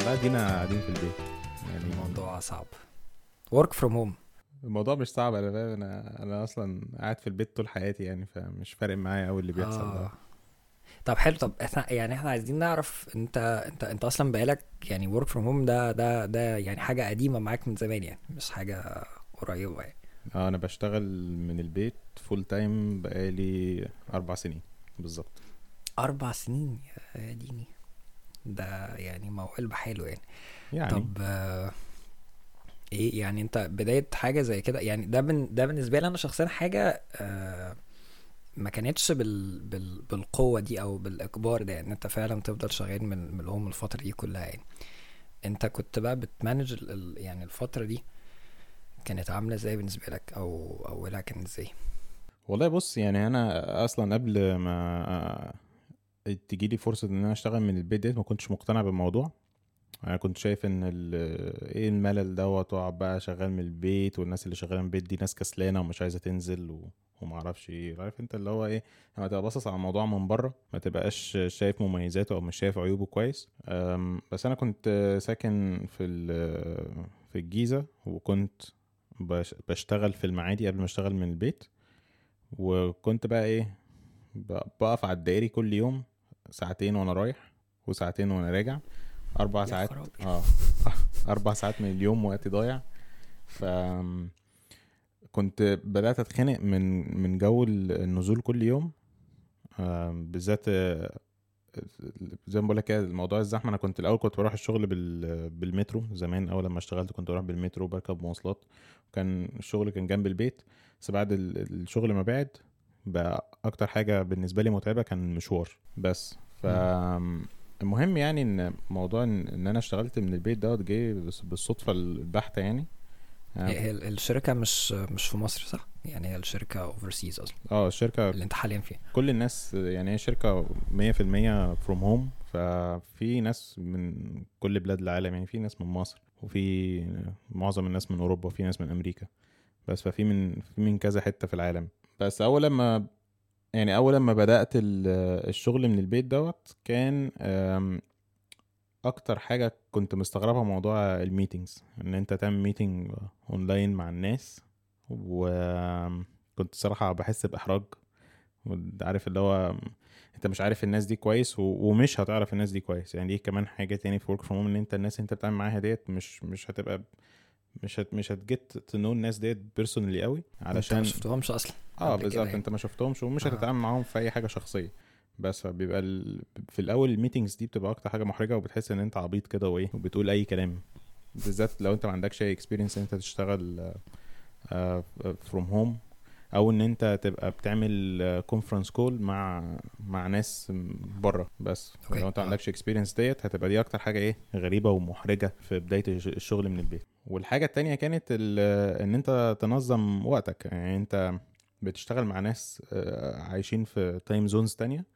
لا دينا قاعدين في البيت يعني الموضوع صعب ورك فروم هوم الموضوع مش صعب انا فاهم انا انا اصلا قاعد في البيت طول حياتي يعني فمش فارق معايا قوي اللي بيحصل ده آه. طب حلو طب احنا يعني احنا عايزين نعرف انت انت انت اصلا بقالك يعني ورك فروم هوم ده ده ده يعني حاجه قديمه معاك من زمان يعني مش حاجه قريبه يعني اه انا بشتغل من البيت فول تايم بقالي اربع سنين بالظبط اربع سنين يا ديني ده يعني موال بحاله يعني يعني طب آه، ايه يعني انت بداية حاجة زي كده يعني ده بن ده بالنسبة لي انا شخصيا حاجة آه، ما كانتش بال بال بالقوة دي او بالاجبار ده يعني انت فعلا تفضل شغال من من الام الفترة دي كلها يعني انت كنت بقى بتمانج ال- ال- يعني الفترة دي كانت عاملة ازاي بالنسبة لك او اولها كان ازاي والله بص يعني انا اصلا قبل ما تجي لي فرصه ان انا اشتغل من البيت ديت ما كنتش مقتنع بالموضوع انا كنت شايف ان ال- ايه الملل دوت واقعد بقى شغال من البيت والناس اللي شغاله من البيت دي ناس كسلانه ومش عايزه تنزل و... وما اعرفش ايه عارف انت اللي هو ايه لما تبقى باصص على الموضوع من بره ما تبقاش شايف مميزاته او مش شايف عيوبه كويس أم، بس انا كنت ساكن في ال- في الجيزه وكنت بش- بشتغل في المعادي قبل ما اشتغل من البيت وكنت بقى ايه ب- بقف على الدائري كل يوم ساعتين وانا رايح وساعتين وانا راجع اربع يا ساعات خرابي. اه اربع ساعات من اليوم وقت ضايع ف كنت بدات اتخنق من من جو النزول كل يوم آم، بالذات آه، زي ما بقول لك كده الموضوع الزحمه انا كنت الاول كنت بروح الشغل بال... بالمترو زمان اول لما اشتغلت كنت بروح بالمترو بركب مواصلات كان الشغل كان جنب البيت بس بعد ال- الشغل ما بعد بقى اكتر حاجه بالنسبه لي متعبه كان المشوار بس ف المهم يعني ان موضوع ان, إن انا اشتغلت من البيت دوت جه بس- بالصدفه البحته يعني أنا- هي هي الشركة مش مش في مصر صح؟ يعني هي الشركة اوفرسيز اصلا اه الشركه اللي انت حاليا فيها كل الناس يعني هي شركة مية في المية فروم هوم ففي ناس من كل بلاد العالم يعني في ناس من مصر وفي معظم الناس من أوروبا وفي ناس من أمريكا بس ففي من في من كذا حتة في العالم بس أول لما يعني أول لما بدأت ال- الشغل من البيت دوت كان أم، أكتر حاجة كنت مستغربها موضوع الميتينجز إن أنت تعمل ميتينج أونلاين مع الناس وكنت صراحة بحس بإحراج عارف اللي هو انت مش عارف الناس دي كويس و... ومش هتعرف الناس دي كويس يعني دي كمان حاجه تاني في ورك فروم هوم ان انت الناس اللي انت بتتعامل معاها ديت مش مش هتبقى مش هت... مش هتجت تنو الناس ديت بيرسونالي قوي انت علشان ما شفتهمش اصلا اه قبل كده بالظبط يعني. انت ما شفتهمش ومش آه. هتتعامل معاهم في اي حاجه شخصيه بس فبيبقى ال... في الاول الميتنجز دي بتبقى اكتر حاجه محرجه وبتحس ان انت عبيط كده وايه وبتقول اي كلام بالذات لو انت ما عندكش اي اكسبيرينس ان انت تشتغل فروم هوم او ان انت تبقى بتعمل كونفرنس كول مع مع ناس بره بس أوكي. لو انت ما آه. عندكش اكسبيرينس ديت هتبقى دي اكتر حاجه ايه غريبه ومحرجه في بدايه الش- الشغل من البيت والحاجه التانية كانت ال- ان انت تنظم وقتك يعني انت بتشتغل مع ناس آه، عايشين في تايم زونز تانية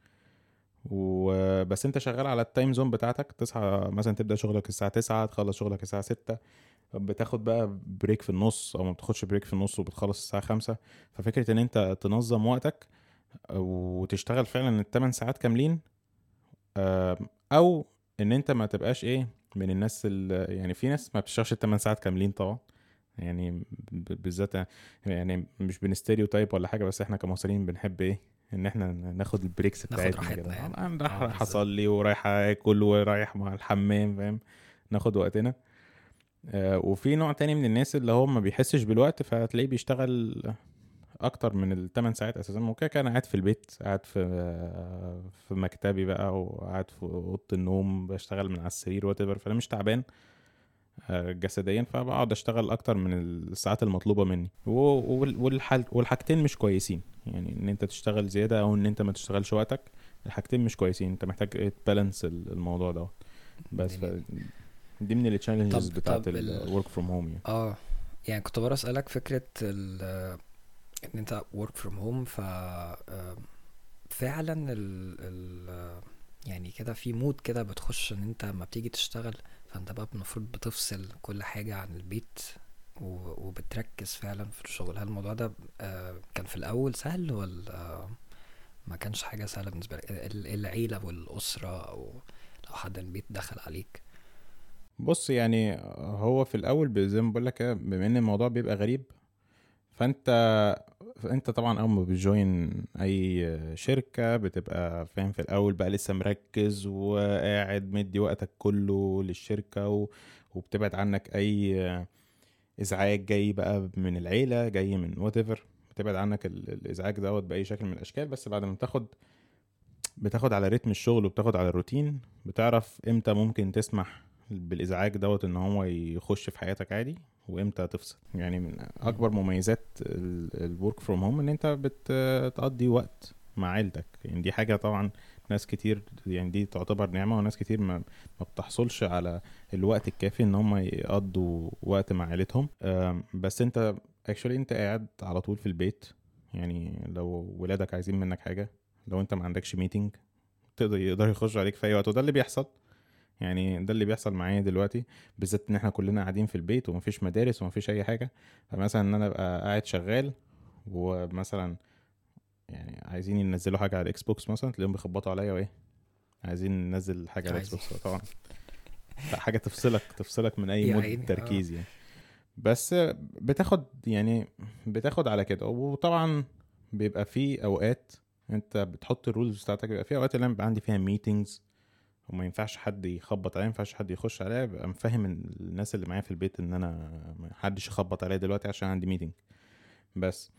وبس انت شغال على التايم زون بتاعتك تصحى مثلا تبدا شغلك الساعه 9 تخلص شغلك الساعه 6 بتاخد بقى بريك في النص او ما بتاخدش بريك في النص وبتخلص الساعه 5 ففكره ان انت تنظم وقتك وتشتغل فعلا الثمان ساعات كاملين آم، او ان انت ما تبقاش ايه من الناس اللي يعني في ناس ما بتشتغلش الثمان ساعات كاملين طبعا يعني ب- بالذات يعني مش بنستيريو تايب ولا حاجه بس احنا كمصريين بنحب ايه ان احنا ناخد البريكس ناخد بتاعتنا راحتنا كده يعني. انا رايح آه، رايح بالظبط. اصلي ورايح اكل ورايح مع الحمام فاهم ناخد وقتنا آه، وفي نوع تاني من الناس اللي هو ما بيحسش بالوقت فهتلاقيه بيشتغل اكتر من الثمان ساعات اساسا ممكن كان قاعد في البيت قاعد في في مكتبي بقى وقاعد في اوضه النوم بشتغل من على السرير وات فانا مش تعبان آه، جسديا فبقعد اشتغل اكتر من الساعات المطلوبه مني و- وال- والحال والحاجتين مش كويسين يعني ان انت تشتغل زياده او ان انت ما تشتغلش وقتك الحاجتين مش كويسين انت محتاج تبالانس الموضوع ده بس ف... دي من التشالنجز طب- بتاعت طب ال- الورك فروم هوم يعني اه يعني كنت برا اسالك فكره ال ان انت work from home ف آم، فعلا ال ال يعني كده في مود كده بتخش ان انت لما بتيجي تشتغل فانت بقى المفروض بتفصل كل حاجه عن البيت و- وبتركز فعلا في الشغل هل الموضوع ده آه، كان في الاول سهل ولا ما كانش حاجه سهله بالنسبه لك ال- العيله والاسره او لو حد من البيت دخل عليك بص يعني هو في الاول زي ما بقول لك بما ان الموضوع بيبقى غريب فانت فانت طبعا اول ما بتجوين اي شركه بتبقى فاهم في الاول بقى لسه مركز وقاعد مدي وقتك كله للشركه و... وبتبعد عنك اي ازعاج جاي بقى من العيله جاي من وات ايفر بتبعد عنك الازعاج دوت باي شكل من الاشكال بس بعد ما بتاخد بتاخد على رتم الشغل وبتاخد على الروتين بتعرف امتى ممكن تسمح بالازعاج دوت ان هو يخش في حياتك عادي وامتى تفصل يعني من اكبر مميزات الورك فروم هوم ان انت بتقضي وقت مع عيلتك يعني دي حاجه طبعا ناس كتير يعني دي تعتبر نعمه وناس كتير ما, ما بتحصلش على الوقت الكافي ان هم يقضوا وقت مع عيلتهم بس انت اكشولي انت قاعد على طول في البيت يعني لو ولادك عايزين منك حاجه لو انت ما عندكش ميتنج تقدر يقدر يخش عليك في اي وقت وده اللي بيحصل يعني ده اللي بيحصل معايا دلوقتي بالذات ان احنا كلنا قاعدين في البيت ومفيش مدارس ومفيش اي حاجه فمثلا ان انا ابقى قاعد شغال ومثلا يعني عايزين ينزلوا حاجه على الاكس بوكس مثلا تلاقيهم بيخبطوا عليا وايه عايزين ننزل حاجه على الاكس بوكس طبعا حاجه تفصلك تفصلك من اي مود تركيز آه. يعني بس بتاخد يعني بتاخد على كده وطبعا بيبقى في اوقات انت بتحط الرولز بتاعتك بيبقى في اوقات اللي انا بيبقى عندي فيها ميتينجز وما ينفعش حد يخبط عليا ما ينفعش حد يخش عليا ببقى مفهم الناس اللي معايا في البيت ان انا ما حدش يخبط عليا دلوقتي عشان عندي ميتنج بس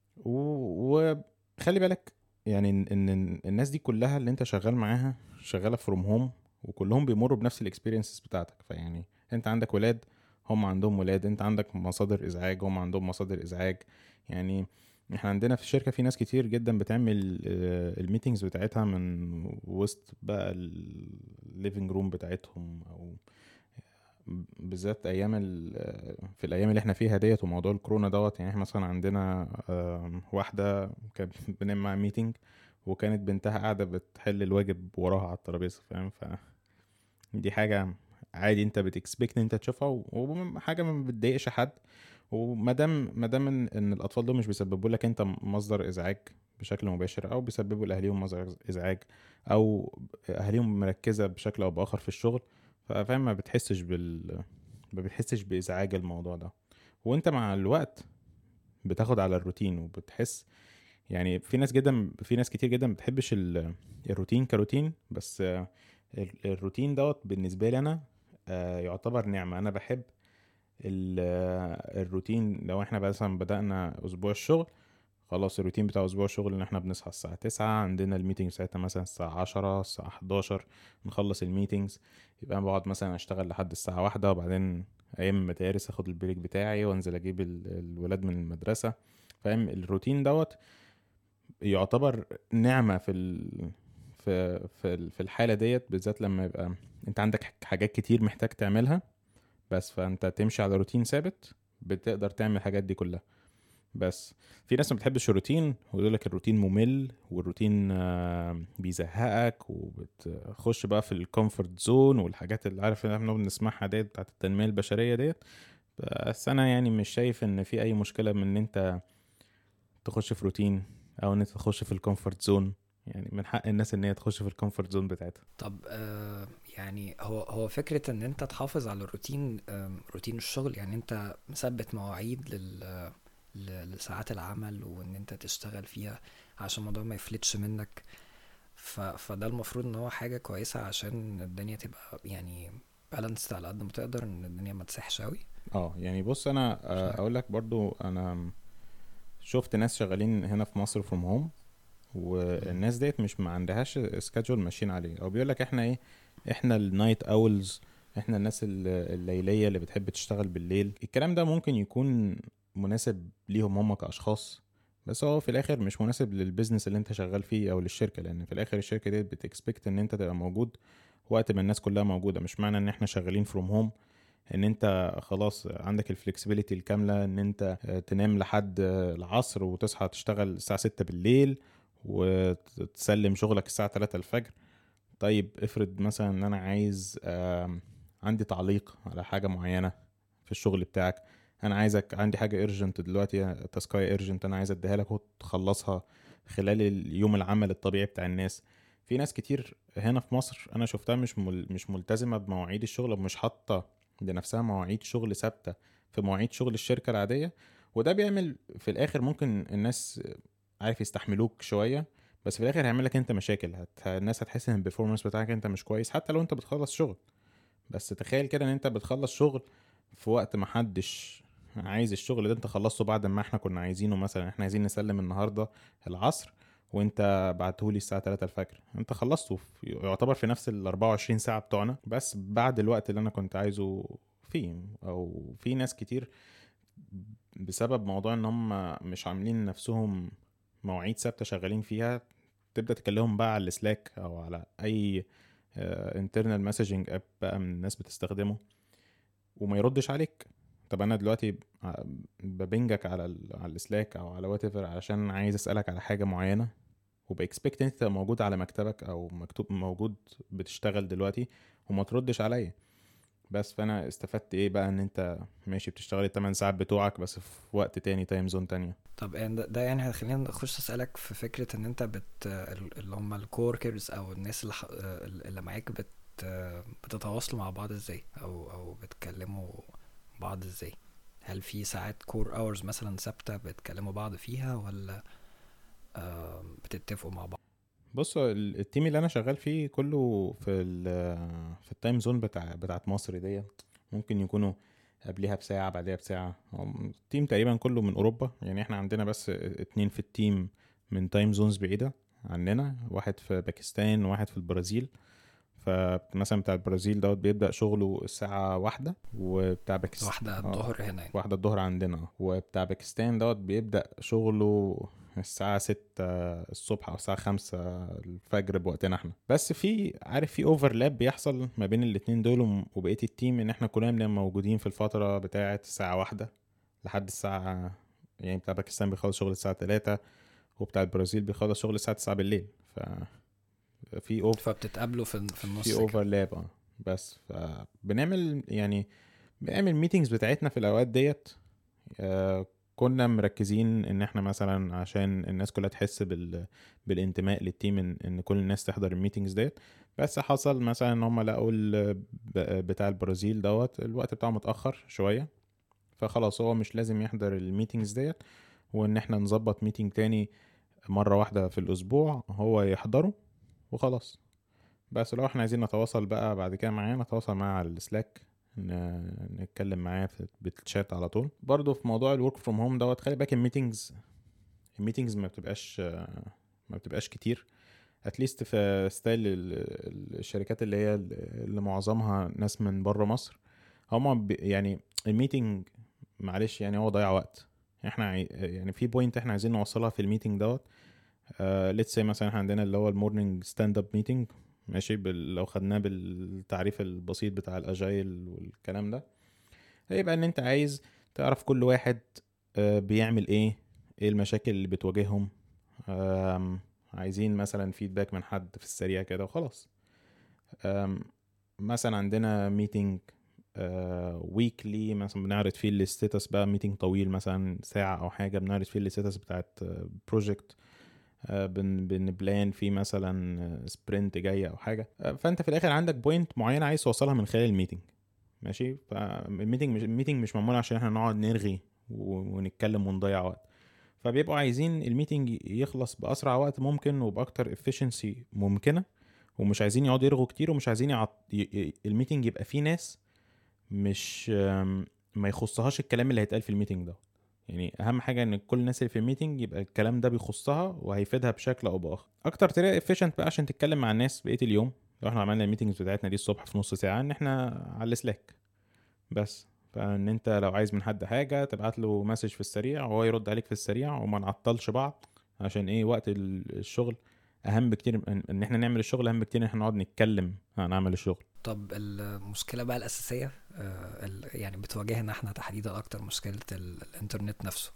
وخلي بالك يعني ان الناس دي كلها اللي انت شغال معاها شغاله فروم هوم وكلهم بيمروا بنفس الاكسبيرينسز بتاعتك فيعني انت عندك ولاد هم عندهم ولاد انت عندك مصادر ازعاج هم عندهم مصادر ازعاج يعني احنا عندنا في الشركه في ناس كتير جدا بتعمل الميتنجز بتاعتها من وسط بقى الليفنج روم بتاعتهم او بالذات ايام في الايام اللي احنا فيها ديت وموضوع الكورونا دوت يعني احنا مثلا عندنا واحده كانت بنعمل معاها ميتنج وكانت بنتها قاعده بتحل الواجب وراها على الترابيزه فاهم ف دي حاجه عادي انت بتكسبكت انت تشوفها وحاجه ما بتضايقش حد وما دام ما دام ان الاطفال دول مش بيسببوا لك انت مصدر ازعاج بشكل مباشر او بيسببوا لاهاليهم مصدر ازعاج او اهاليهم مركزه بشكل او باخر في الشغل فاهم ما بتحسش بال ما بتحسش بازعاج الموضوع ده وانت مع الوقت بتاخد على الروتين وبتحس يعني في ناس جدا في ناس كتير جدا بتحبش الروتين كروتين بس الروتين دوت بالنسبه لي انا آه، يعتبر نعمه انا بحب الروتين لو احنا مثلا بدأنا اسبوع الشغل خلاص الروتين بتاع اسبوع الشغل ان احنا بنصحى الساعة تسعة عندنا الميتنج ساعتها مثلا الساعة عشرة الساعة حداشر نخلص الميتنجز يبقى بقعد مثلا اشتغل لحد الساعة واحدة وبعدين ايام المدارس اخد البريك بتاعي وانزل اجيب الولاد من المدرسة فاهم الروتين دوت يعتبر نعمة في ال... في في في الحالة ديت بالذات لما يبقى انت عندك حاجات كتير محتاج تعملها بس فانت تمشي على روتين ثابت بتقدر تعمل الحاجات دي كلها بس في ناس ما بتحبش الروتين ويقول لك الروتين ممل والروتين آه، بيزهقك وبتخش بقى في الكومفورت زون والحاجات اللي عارف ان احنا بنسمعها ديت بتاعت التنميه البشريه ديت بس انا يعني مش شايف ان في اي مشكله من ان انت تخش في روتين او ان انت تخش في الكومفورت زون يعني من حق الناس ان هي تخش في الكومفورت زون بتاعتها طب آه يعني هو هو فكره ان انت تحافظ على الروتين روتين الشغل يعني انت مثبت مواعيد لل لساعات العمل وان انت تشتغل فيها عشان الموضوع ما يفلتش منك ف... فده المفروض ان هو حاجه كويسه عشان الدنيا تبقى يعني بالانسد على قد ما تقدر ان الدنيا ما تسحش قوي اه يعني بص انا آه، اقول لك برضو انا شفت ناس شغالين هنا في مصر فروم هوم والناس ديت مش ما عندهاش سكادجول ماشيين عليه او بيقول لك احنا ايه احنا النايت اولز احنا الناس الليليه اللي بتحب تشتغل بالليل الكلام ده ممكن يكون مناسب ليهم هم كاشخاص بس هو في الاخر مش مناسب للبيزنس اللي انت شغال فيه او للشركه لان في الاخر الشركه دي بتكسبكت ان انت تبقى موجود وقت ما الناس كلها موجوده مش معنى ان احنا شغالين فروم هوم ان انت خلاص عندك الفلكسبيليتي الكامله ان انت تنام لحد العصر وتصحى تشتغل الساعه 6 بالليل وتسلم شغلك الساعه 3 الفجر طيب افرض مثلا ان انا عايز عندي تعليق على حاجه معينه في الشغل بتاعك انا عايزك عندي حاجه ايرجنت دلوقتي تاسكاي ايرجنت انا عايز اديها لك وتخلصها خلال اليوم العمل الطبيعي بتاع الناس في ناس كتير هنا في مصر انا شفتها مش مل... مش ملتزمه بمواعيد الشغل ومش حاطه لنفسها مواعيد شغل ثابته في مواعيد شغل الشركه العاديه وده بيعمل في الاخر ممكن الناس عارف يستحملوك شويه بس في الاخر هيعمل لك انت مشاكل هت... الناس هتحس ان البرفورمانس بتاعك انت مش كويس حتى لو انت بتخلص شغل بس تخيل كده ان انت بتخلص شغل في وقت ما حدش عايز الشغل ده انت خلصته بعد ما احنا كنا عايزينه مثلا احنا عايزين نسلم النهارده العصر وانت بعتهولي الساعه 3 الفجر انت خلصته في يعتبر في نفس ال 24 ساعه بتوعنا بس بعد الوقت اللي انا كنت عايزه فيه او في ناس كتير بسبب موضوع ان هم مش عاملين نفسهم مواعيد ثابته شغالين فيها تبدا تكلمهم بقى على السلاك او على اي انترنال مسجنج اب بقى من الناس بتستخدمه وما يردش عليك طب انا دلوقتي ببنجك على ال على السلاك او على وات ايفر علشان عايز اسالك على حاجه معينه وباكسبكت انت تبقى موجود على مكتبك او مكتوب موجود بتشتغل دلوقتي وما تردش عليا بس فانا استفدت ايه بقى ان انت ماشي بتشتغل الثمان ساعات بتوعك بس في وقت تاني تايم زون تانية طب يعني ده, ده يعني هيخلينا نخش اسالك في فكره ان انت بت اللي هم الكوركرز او الناس اللي, اللي معاك بت بتتواصلوا مع بعض ازاي او او بتكلموا بعض ازاي هل في ساعات كور اورز مثلا ثابته بتكلموا بعض فيها ولا بتتفقوا مع بعض بص التيم اللي انا شغال فيه كله في ال في التايم زون بتاع بتاعت مصر دي ممكن يكونوا قبلها بساعة بعدها بساعة التيم تقريبا كله من أوروبا يعني احنا عندنا بس اتنين في التيم من تايم زونز بعيدة عننا واحد في باكستان وواحد في البرازيل فمثلا بتاع البرازيل دوت بيبدأ شغله الساعة واحدة وبتاع باكستان واحدة الظهر هنا يعني. واحدة الظهر عندنا وبتاع باكستان دوت بيبدأ شغله الساعة ستة الصبح أو الساعة خمسة الفجر بوقتنا احنا بس في عارف في اوفرلاب بيحصل ما بين الاتنين دول وبقية التيم ان احنا كلنا بنبقى موجودين في الفترة بتاعة الساعة واحدة لحد الساعة يعني بتاع باكستان بيخلص شغل الساعة تلاتة وبتاع البرازيل بيخلص شغل الساعة تسعة بالليل ف في اوفر فبتتقابلوا في في النص في اوفرلاب اه بس فبنعمل يعني بنعمل ميتينجز بتاعتنا في الاوقات ديت آه كنا مركزين ان احنا مثلا عشان الناس كلها تحس بال... بالانتماء للتيم ان, إن كل الناس تحضر الميتينجز ديت بس حصل مثلا ان هم لقوا ال... بتاع البرازيل دوت الوقت بتاعه متاخر شويه فخلاص هو مش لازم يحضر الميتينجز ديت وان احنا نظبط ميتينج تاني مره واحده في الاسبوع هو يحضره وخلاص بس لو احنا عايزين نتواصل بقى بعد كده معاه نتواصل معاه على السلاك نتكلم معاه في بالشات على طول برضه في موضوع الورك فروم هوم دوت خلي بالك الميتنجز الميتنجز ما بتبقاش ما بتبقاش كتير اتليست في ستايل الشركات اللي هي اللي معظمها ناس من بره مصر هما يعني الميتنج معلش يعني هو ضيع وقت احنا يعني في بوينت احنا عايزين نوصلها في الميتنج دوت ليتس سي مثلا احنا عندنا اللي هو المورنينج ستاند اب ميتنج ماشي بال... لو خدناه بالتعريف البسيط بتاع الاجايل والكلام ده هيبقى ان انت عايز تعرف كل واحد بيعمل ايه ايه المشاكل اللي بتواجههم عايزين مثلا فيدباك من حد في السريع كده وخلاص مثلا عندنا ميتنج ويكلي مثلا بنعرض فيه الستاتس بقى ميتنج طويل مثلا ساعة او حاجة بنعرض فيه الستاتس بتاعت بروجكت بن بنبلان في مثلا سبرنت جايه او حاجه فانت في الاخر عندك بوينت معينه عايز توصلها من خلال الميتنج ماشي فالميتنج مش الميتنج مش معمول عشان احنا نقعد نرغي ونتكلم ونضيع وقت فبيبقوا عايزين الميتنج يخلص باسرع وقت ممكن وباكتر افشنسي ممكنه ومش عايزين يقعدوا يرغوا كتير ومش عايزين يعط... ي... الميتنج يبقى فيه ناس مش ما يخصهاش الكلام اللي هيتقال في الميتنج ده يعني اهم حاجه ان كل الناس اللي في الميتنج يبقى الكلام ده بيخصها وهيفيدها بشكل او باخر اكتر طريقه افيشنت بقى عشان تتكلم مع الناس بقيه اليوم لو احنا عملنا الميتنجز بتاعتنا دي الصبح في نص ساعه ان احنا على السلاك بس فان انت لو عايز من حد حاجه تبعت له مسج في السريع وهو يرد عليك في السريع وما نعطلش بعض عشان ايه وقت الشغل اهم بكتير ان احنا نعمل الشغل اهم بكتير ان احنا نقعد نتكلم عن عمل الشغل طب المشكله بقى الاساسيه يعني بتواجهنا احنا تحديدا اكتر مشكله الانترنت نفسه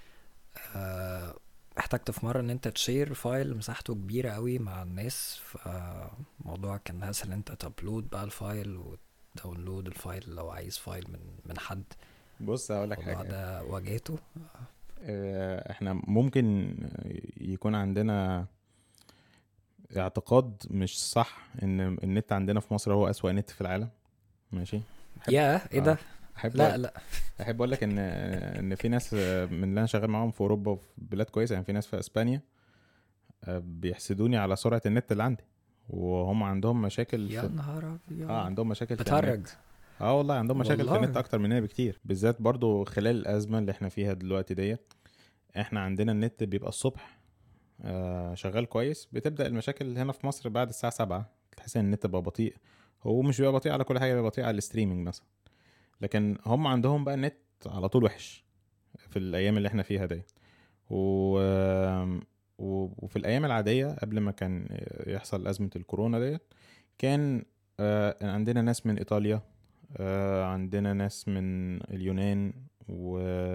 احتجت في مره ان انت تشير فايل مساحته كبيره قوي مع الناس فموضوع كان اسهل انت تابلود بقى الفايل وداونلود الفايل لو عايز فايل من من حد بص هقول لك حاجه ده واجهته احنا ممكن يكون عندنا اعتقاد مش صح ان النت عندنا في مصر هو اسوأ نت في العالم ماشي أحب- يا ايه آه. ده احب لا لا احب اقول لك ان ان في ناس من اللي انا شغال معاهم في اوروبا وفي بلاد كويسه يعني في ناس في اسبانيا آه، بيحسدوني على سرعه النت اللي عندي وهم عندهم مشاكل يا في نهار ابيض اه عندهم مشاكل في بتهرج النت اه والله عندهم مشاكل في والله. النت اكتر مننا بكتير بالذات برضو خلال الازمه اللي احنا فيها دلوقتي ديت احنا عندنا النت بيبقى الصبح آه شغال كويس بتبدا المشاكل هنا في مصر بعد الساعه 7 تحس ان النت بقى بطيء هو مش بيبقى بطيء على كل حاجه بيبقى بطيء على الستريمنج مثلا لكن هم عندهم بقى النت على طول وحش في الايام اللي احنا فيها ديت و... و... وفي الايام العاديه قبل ما كان يحصل ازمه الكورونا ديت كان آه، عندنا ناس من ايطاليا آه، عندنا ناس من اليونان و...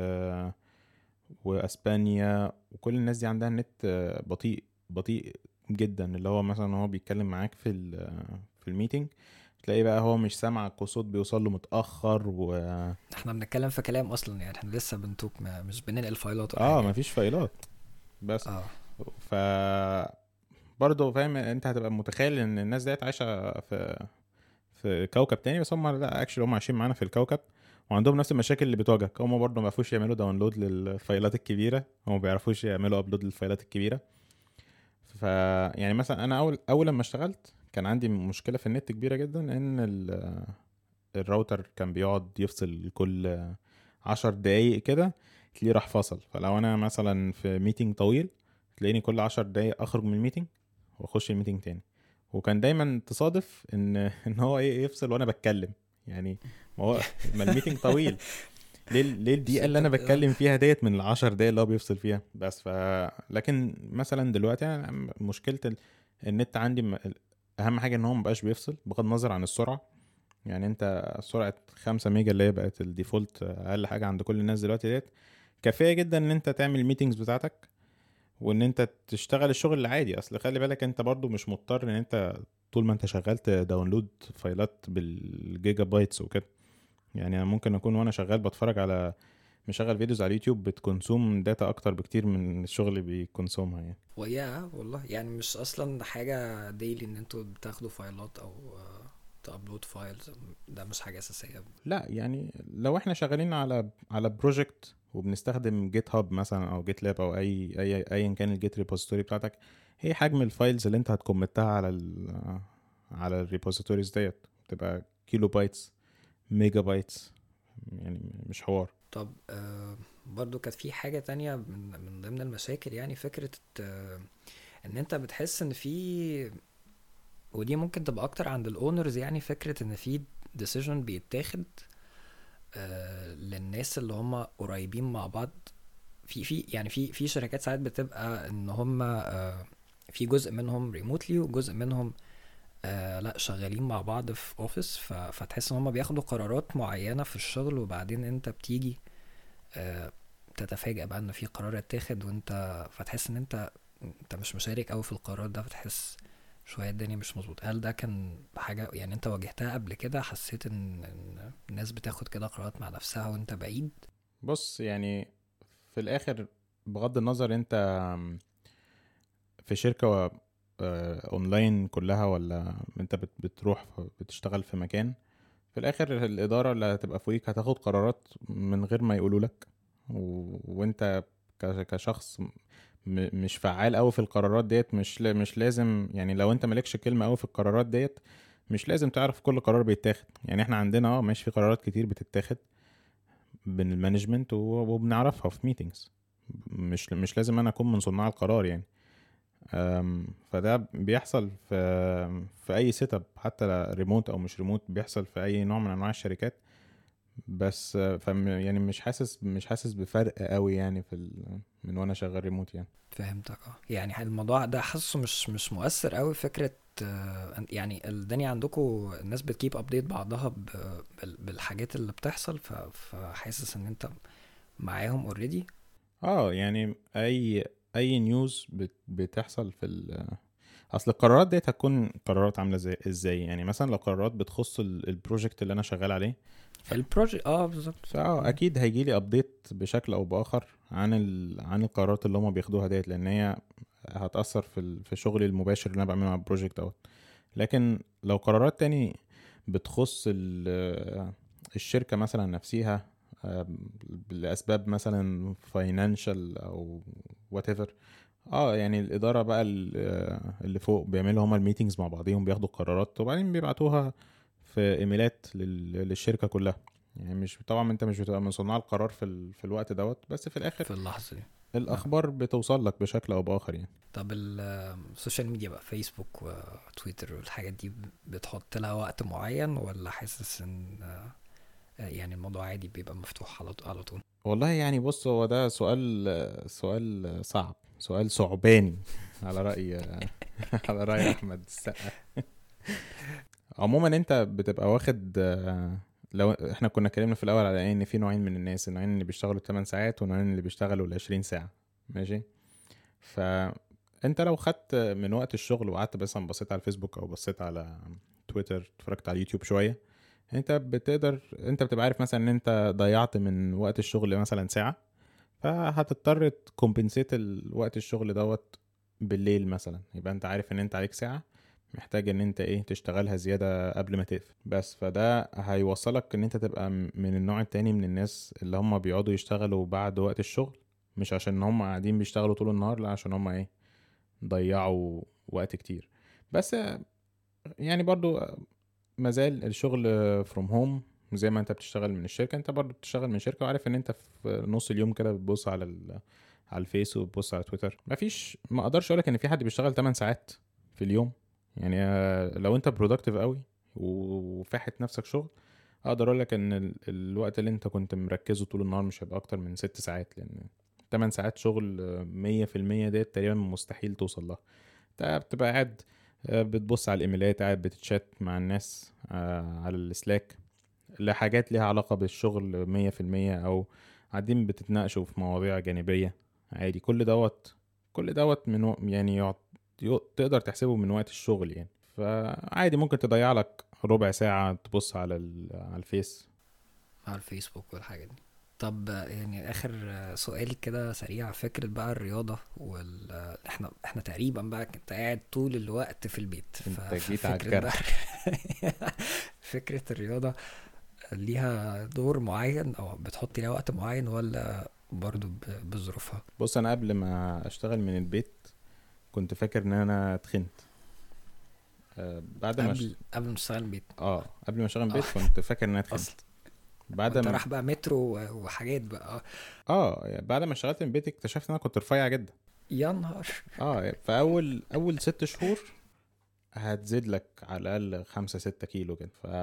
واسبانيا وكل الناس دي عندها النت آه، بطيء بطيء جدا اللي هو مثلا هو بيتكلم معاك في ال... في الميتنج تلاقي بقى هو مش سامعك وصوت بيوصل له متاخر و احنا بنتكلم في كلام اصلا يعني احنا لسه بنتوك ما مش بننقل فايلات ولا اه حاجة. مفيش فايلات بس اه ف برضه فاهم انت هتبقى متخيل ان الناس ديت عايشه في في كوكب تاني بس هم لا اكشلي هم عايشين معانا في الكوكب وعندهم نفس المشاكل اللي بتواجهك هم برضه ما بيعرفوش يعملوا داونلود للفايلات الكبيره هم ما بيعرفوش يعملوا ابلود للفايلات الكبيره ف يعني مثلا انا اول اول لما اشتغلت كان عندي مشكله في النت كبيره جدا ان ال- الراوتر كان بيقعد يفصل كل عشر دقايق كده تلاقيه راح فصل فلو انا مثلا في ميتنج طويل تلاقيني كل عشر دقايق اخرج من الميتنج واخش الميتنج تاني وكان دايما تصادف ان ان هو ايه يفصل وانا بتكلم يعني ما هو ما الميتنج طويل ليه ليه الدقيقه اللي انا بتكلم فيها ديت من العشر دقايق اللي هو بيفصل فيها بس ف لكن مثلا دلوقتي أنا مشكله ال- النت عندي م- اهم حاجه ان هو مبقاش بيفصل بغض النظر عن السرعه يعني انت سرعه 5 ميجا اللي هي بقت الديفولت اقل حاجه عند كل الناس دلوقتي ديت كافيه جدا ان انت تعمل الميتنجز بتاعتك وان انت تشتغل الشغل العادي اصل خلي بالك انت برضو مش مضطر ان انت طول ما انت شغال تداونلود فايلات بالجيجا بايتس وكده يعني انا ممكن اكون وانا شغال بتفرج على مشغل فيديوز على اليوتيوب بتكونسوم داتا اكتر بكتير من الشغل اللي بيكونسومها يعني ويا والله يعني مش اصلا حاجه ديلي ان انتوا بتاخدوا فايلات او آه، تابلود فايلز ده مش حاجه اساسيه لا يعني لو احنا شغالين على على بروجكت وبنستخدم جيت هاب مثلا او جيت لاب او اي اي ايا كان الجيت ريبوزيتوري بتاعتك هي حجم الفايلز اللي انت هتكمتها على ال على الريبوزيتوريز ديت بتبقى كيلو بايتس ميجا بايتس يعني مش حوار طب آه برضو كانت في حاجة تانية من, من ضمن المشاكل يعني فكرة آه ان انت بتحس ان في ودي ممكن تبقى اكتر عند الاونرز يعني فكرة ان في decision بيتاخد آه للناس اللي هم قريبين مع بعض في في يعني في في شركات ساعات بتبقى ان هم آه في جزء منهم ريموتلي وجزء منهم آه لا شغالين مع بعض في اوفيس ف- فتحس ان هم بياخدوا قرارات معينة في الشغل وبعدين انت بتيجي آه تتفاجأ بقى ان في قرار اتاخد وانت فتحس ان انت انت مش مشارك قوي في القرار ده فتحس شوية الدنيا مش مظبوط هل ده كان حاجة يعني انت واجهتها قبل كده حسيت ان, إن الناس بتاخد كده قرارات مع نفسها وانت بعيد بص يعني في الاخر بغض النظر انت في شركة آه، اونلاين كلها ولا انت بت- بتروح بتشتغل في مكان في الاخر الادارة اللي هتبقى فوقيك هتاخد قرارات من غير ما يقولوا لك و... وانت ك- كشخص م... مش فعال قوي في القرارات ديت مش ل... مش لازم يعني لو انت مالكش كلمة قوي في القرارات ديت مش لازم تعرف كل قرار بيتاخد يعني احنا عندنا اه ماشي في قرارات كتير بتتاخد بين المانجمنت و- وبنعرفها في ميتينجز مش مش لازم انا اكون من صناع القرار يعني أم، فده بيحصل في في اي سيت اب حتى ريموت او مش ريموت بيحصل في اي نوع من انواع الشركات بس فم يعني مش حاسس مش حاسس بفرق قوي يعني في ال... من وانا شغال ريموت يعني فهمتك اه يعني الموضوع ده حاسه مش مش مؤثر قوي فكرة آه، يعني الدنيا عندكم الناس بتكيب ابديت بعضها ب- بال- بالحاجات اللي بتحصل ف- فحاسس ان انت معاهم اوريدي اه يعني اي اي نيوز بت بتحصل في ال اصل القرارات ديت هتكون قرارات عامله زي ازاي يعني مثلا لو قرارات بتخص ال- البروجكت اللي انا شغال عليه البروجكت اه بالظبط فاه اكيد هيجي لي ابديت بشكل او باخر عن ال... عن القرارات اللي هم بياخدوها ديت لان هي هتاثر في ال- في شغلي المباشر اللي انا بعمله على البروجكت دوت لكن لو قرارات تاني بتخص ال- الشركه مثلا نفسها آم، لاسباب مثلا فاينانشال او وات ايفر اه يعني الاداره بقى ال- آه، اللي فوق بيعملوا هما الميتنجز مع بعضيهم بياخدوا القرارات وبعدين بيبعتوها في ايميلات لل- للشركه كلها يعني مش طبعا انت مش بتبقى من صناع القرار في ال... في الوقت دوت بس في الاخر في اللحظه دي الاخبار بتوصل لك بشكل او باخر يعني طب ال- السوشيال ميديا بقى فيسبوك وتويتر والحاجات دي بتحط لها وقت معين ولا حاسس ان آه، يعني الموضوع عادي بيبقى مفتوح على على طول والله يعني بص هو ده سؤال سؤال صعب سؤال ثعباني على رأي على رأي أحمد السقا عموما انت بتبقى واخد آه، لو احنا كنا اتكلمنا في الاول على ان في نوعين من الناس النوعين اللي بيشتغلوا 8 ساعات والنوعين اللي بيشتغلوا ال 20 ساعه ماشي فانت لو خدت من وقت الشغل وقعدت مثلا بصيت على الفيسبوك او بصيت على تويتر اتفرجت على اليوتيوب شويه انت بتقدر انت بتبقى عارف مثلا ان انت ضيعت من وقت الشغل مثلا ساعه فهتضطر تكمبنسيت وقت الشغل دوت بالليل مثلا يبقى انت عارف ان انت عليك ساعه محتاج ان انت ايه تشتغلها زيادة قبل ما تقفل بس فده هيوصلك ان انت تبقى م- من النوع التاني من الناس اللي هم بيقعدوا يشتغلوا بعد وقت الشغل مش عشان هم قاعدين بيشتغلوا طول النهار لا عشان هم ايه ضيعوا وقت كتير بس آه، يعني برضو آه، مازال الشغل فروم هوم زي ما انت بتشتغل من الشركة انت برضو بتشتغل من الشركة وعارف ان انت في نص اليوم كده بتبص على ال على الفيس وبتبص على تويتر مفيش ما اقدرش اقولك ان في حد بيشتغل 8 ساعات في اليوم يعني آه، لو انت برودكتيف قوي وفاحت نفسك شغل اقدر اقول لك ان ال- الوقت اللي انت كنت مركزه طول النهار مش هيبقى اكتر من ست ساعات لان 8 ساعات شغل آه، مية في المية ديت تقريبا مستحيل توصل لها انت بتبقى قاعد آه، بتبص على الايميلات قاعد بتتشات مع الناس آه، على السلاك لحاجات ليها علاقة بالشغل مية في المية او قاعدين بتتناقشوا في مواضيع جانبية عادي كل دوت كل دوت من و- يعني يعط- يو- تقدر تحسبه من وقت الشغل يعني فعادي ممكن تضيع لك ربع ساعة تبص على ال- على الفيس على الفيسبوك والحاجات دي طب آه، يعني اخر آه، سؤال كده سريع فكرة بقى الرياضة وال آه، احنا احنا تقريبا بقى انت قاعد طول الوقت في البيت انت جيت على ففكرة بقى- فكرة الرياضة ليها دور معين او بتحط ليها وقت معين ولا برضو ب- بظروفها بص انا قبل ما اشتغل من البيت كنت فاكر ان انا اتخنت آه، بعد ما قبل قبل ما تشتغل البيت اه قبل ما اشتغل من البيت آه. كنت فاكر ان انا اتخنت اصلا بعد انت ما راح بقى مترو و- وحاجات بقى آه. اه يعني بعد ما اشتغلت من البيت اكتشفت ان انا كنت رفيع جدا يا نهار اه في اول اول ست شهور هتزيد لك على الاقل خمسة ستة كيلو كده ف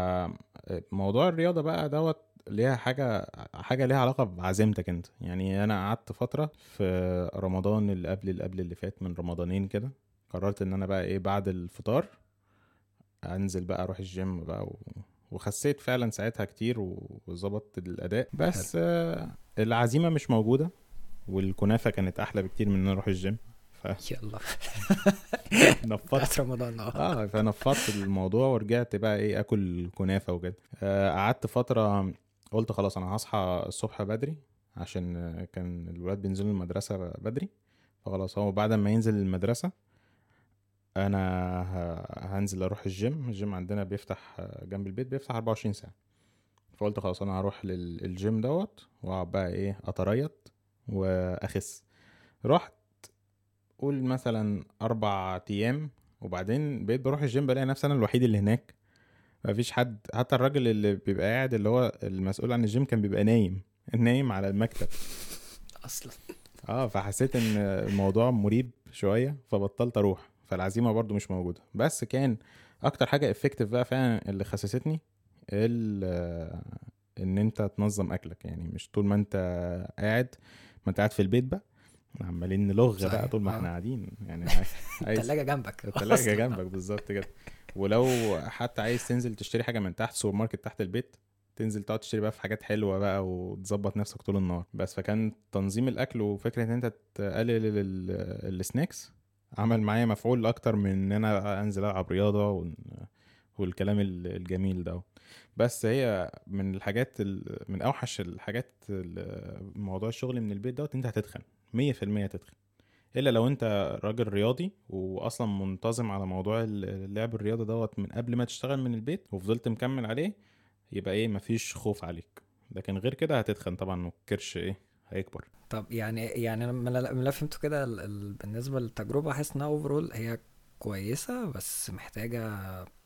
موضوع الرياضه بقى دوت ليها حاجه حاجه ليها علاقه بعزيمتك انت يعني انا قعدت فتره في رمضان اللي قبل اللي قبل اللي فات من رمضانين كده قررت ان انا بقى ايه بعد الفطار انزل بقى اروح الجيم بقى و... وخسيت فعلا ساعتها كتير و- وظبطت الاداء بس آه العزيمه مش موجوده والكنافه كانت احلى بكتير من ان أنا اروح الجيم يلا فنفضت بتاعت رمضان اه اه فنفضت الموضوع ورجعت بقى ايه اكل كنافه وكده آه قعدت فتره قلت خلاص انا هصحى الصبح بدري عشان آه، كان الولاد بينزلوا المدرسه بدري فخلاص هو بعد ما ينزل المدرسه انا ه- هنزل اروح الجيم الجيم عندنا بيفتح آه، جنب البيت بيفتح 24 ساعه فقلت خلاص انا هروح للجيم دوت واقعد بقى ايه اتريط واخس رحت قول مثلا اربع ايام وبعدين بقيت بروح الجيم بلاقي نفسي انا الوحيد اللي هناك مفيش حد حتى الراجل اللي بيبقى قاعد اللي هو المسؤول عن الجيم كان بيبقى نايم نايم على المكتب اصلا اه فحسيت ان الموضوع مريب شويه فبطلت اروح فالعزيمه برضو مش موجوده بس كان اكتر حاجه افكتيف بقى فعلا اللي خسستني ال- ان انت تنظم اكلك يعني مش طول ما انت قاعد ما انت قاعد في البيت بقى عمالين نلغ صحيح، بقى طول ما آه. احنا قاعدين يعني عايز التلاجة جنبك التلاجة أصلاً. جنبك بالظبط كده ولو حتى عايز تنزل تشتري حاجة من تحت سوبر ماركت تحت البيت تنزل تقعد تشتري بقى في حاجات حلوة بقى وتظبط نفسك طول النهار بس فكان تنظيم الأكل وفكرة إن أنت تقلل ال- ال- السناكس عمل معايا مفعول أكتر من إن أنا أنزل ألعب رياضة ون- والكلام ال- الجميل ده بس هي من الحاجات ال- من أوحش الحاجات ال- موضوع الشغل من البيت دوت أنت هتتخن مية في المية هتتخن الا لو انت راجل رياضي واصلا منتظم على موضوع اللعب الرياضي دوت من قبل ما تشتغل من البيت وفضلت مكمل عليه يبقى ايه مفيش خوف عليك لكن غير كده هتتخن طبعا والكرش ايه هيكبر طب يعني يعني انا من اللي من اللي فهمته كده ال- ال- بالنسبه للتجربه حاسس انها اوفرول هي كويسه بس محتاجه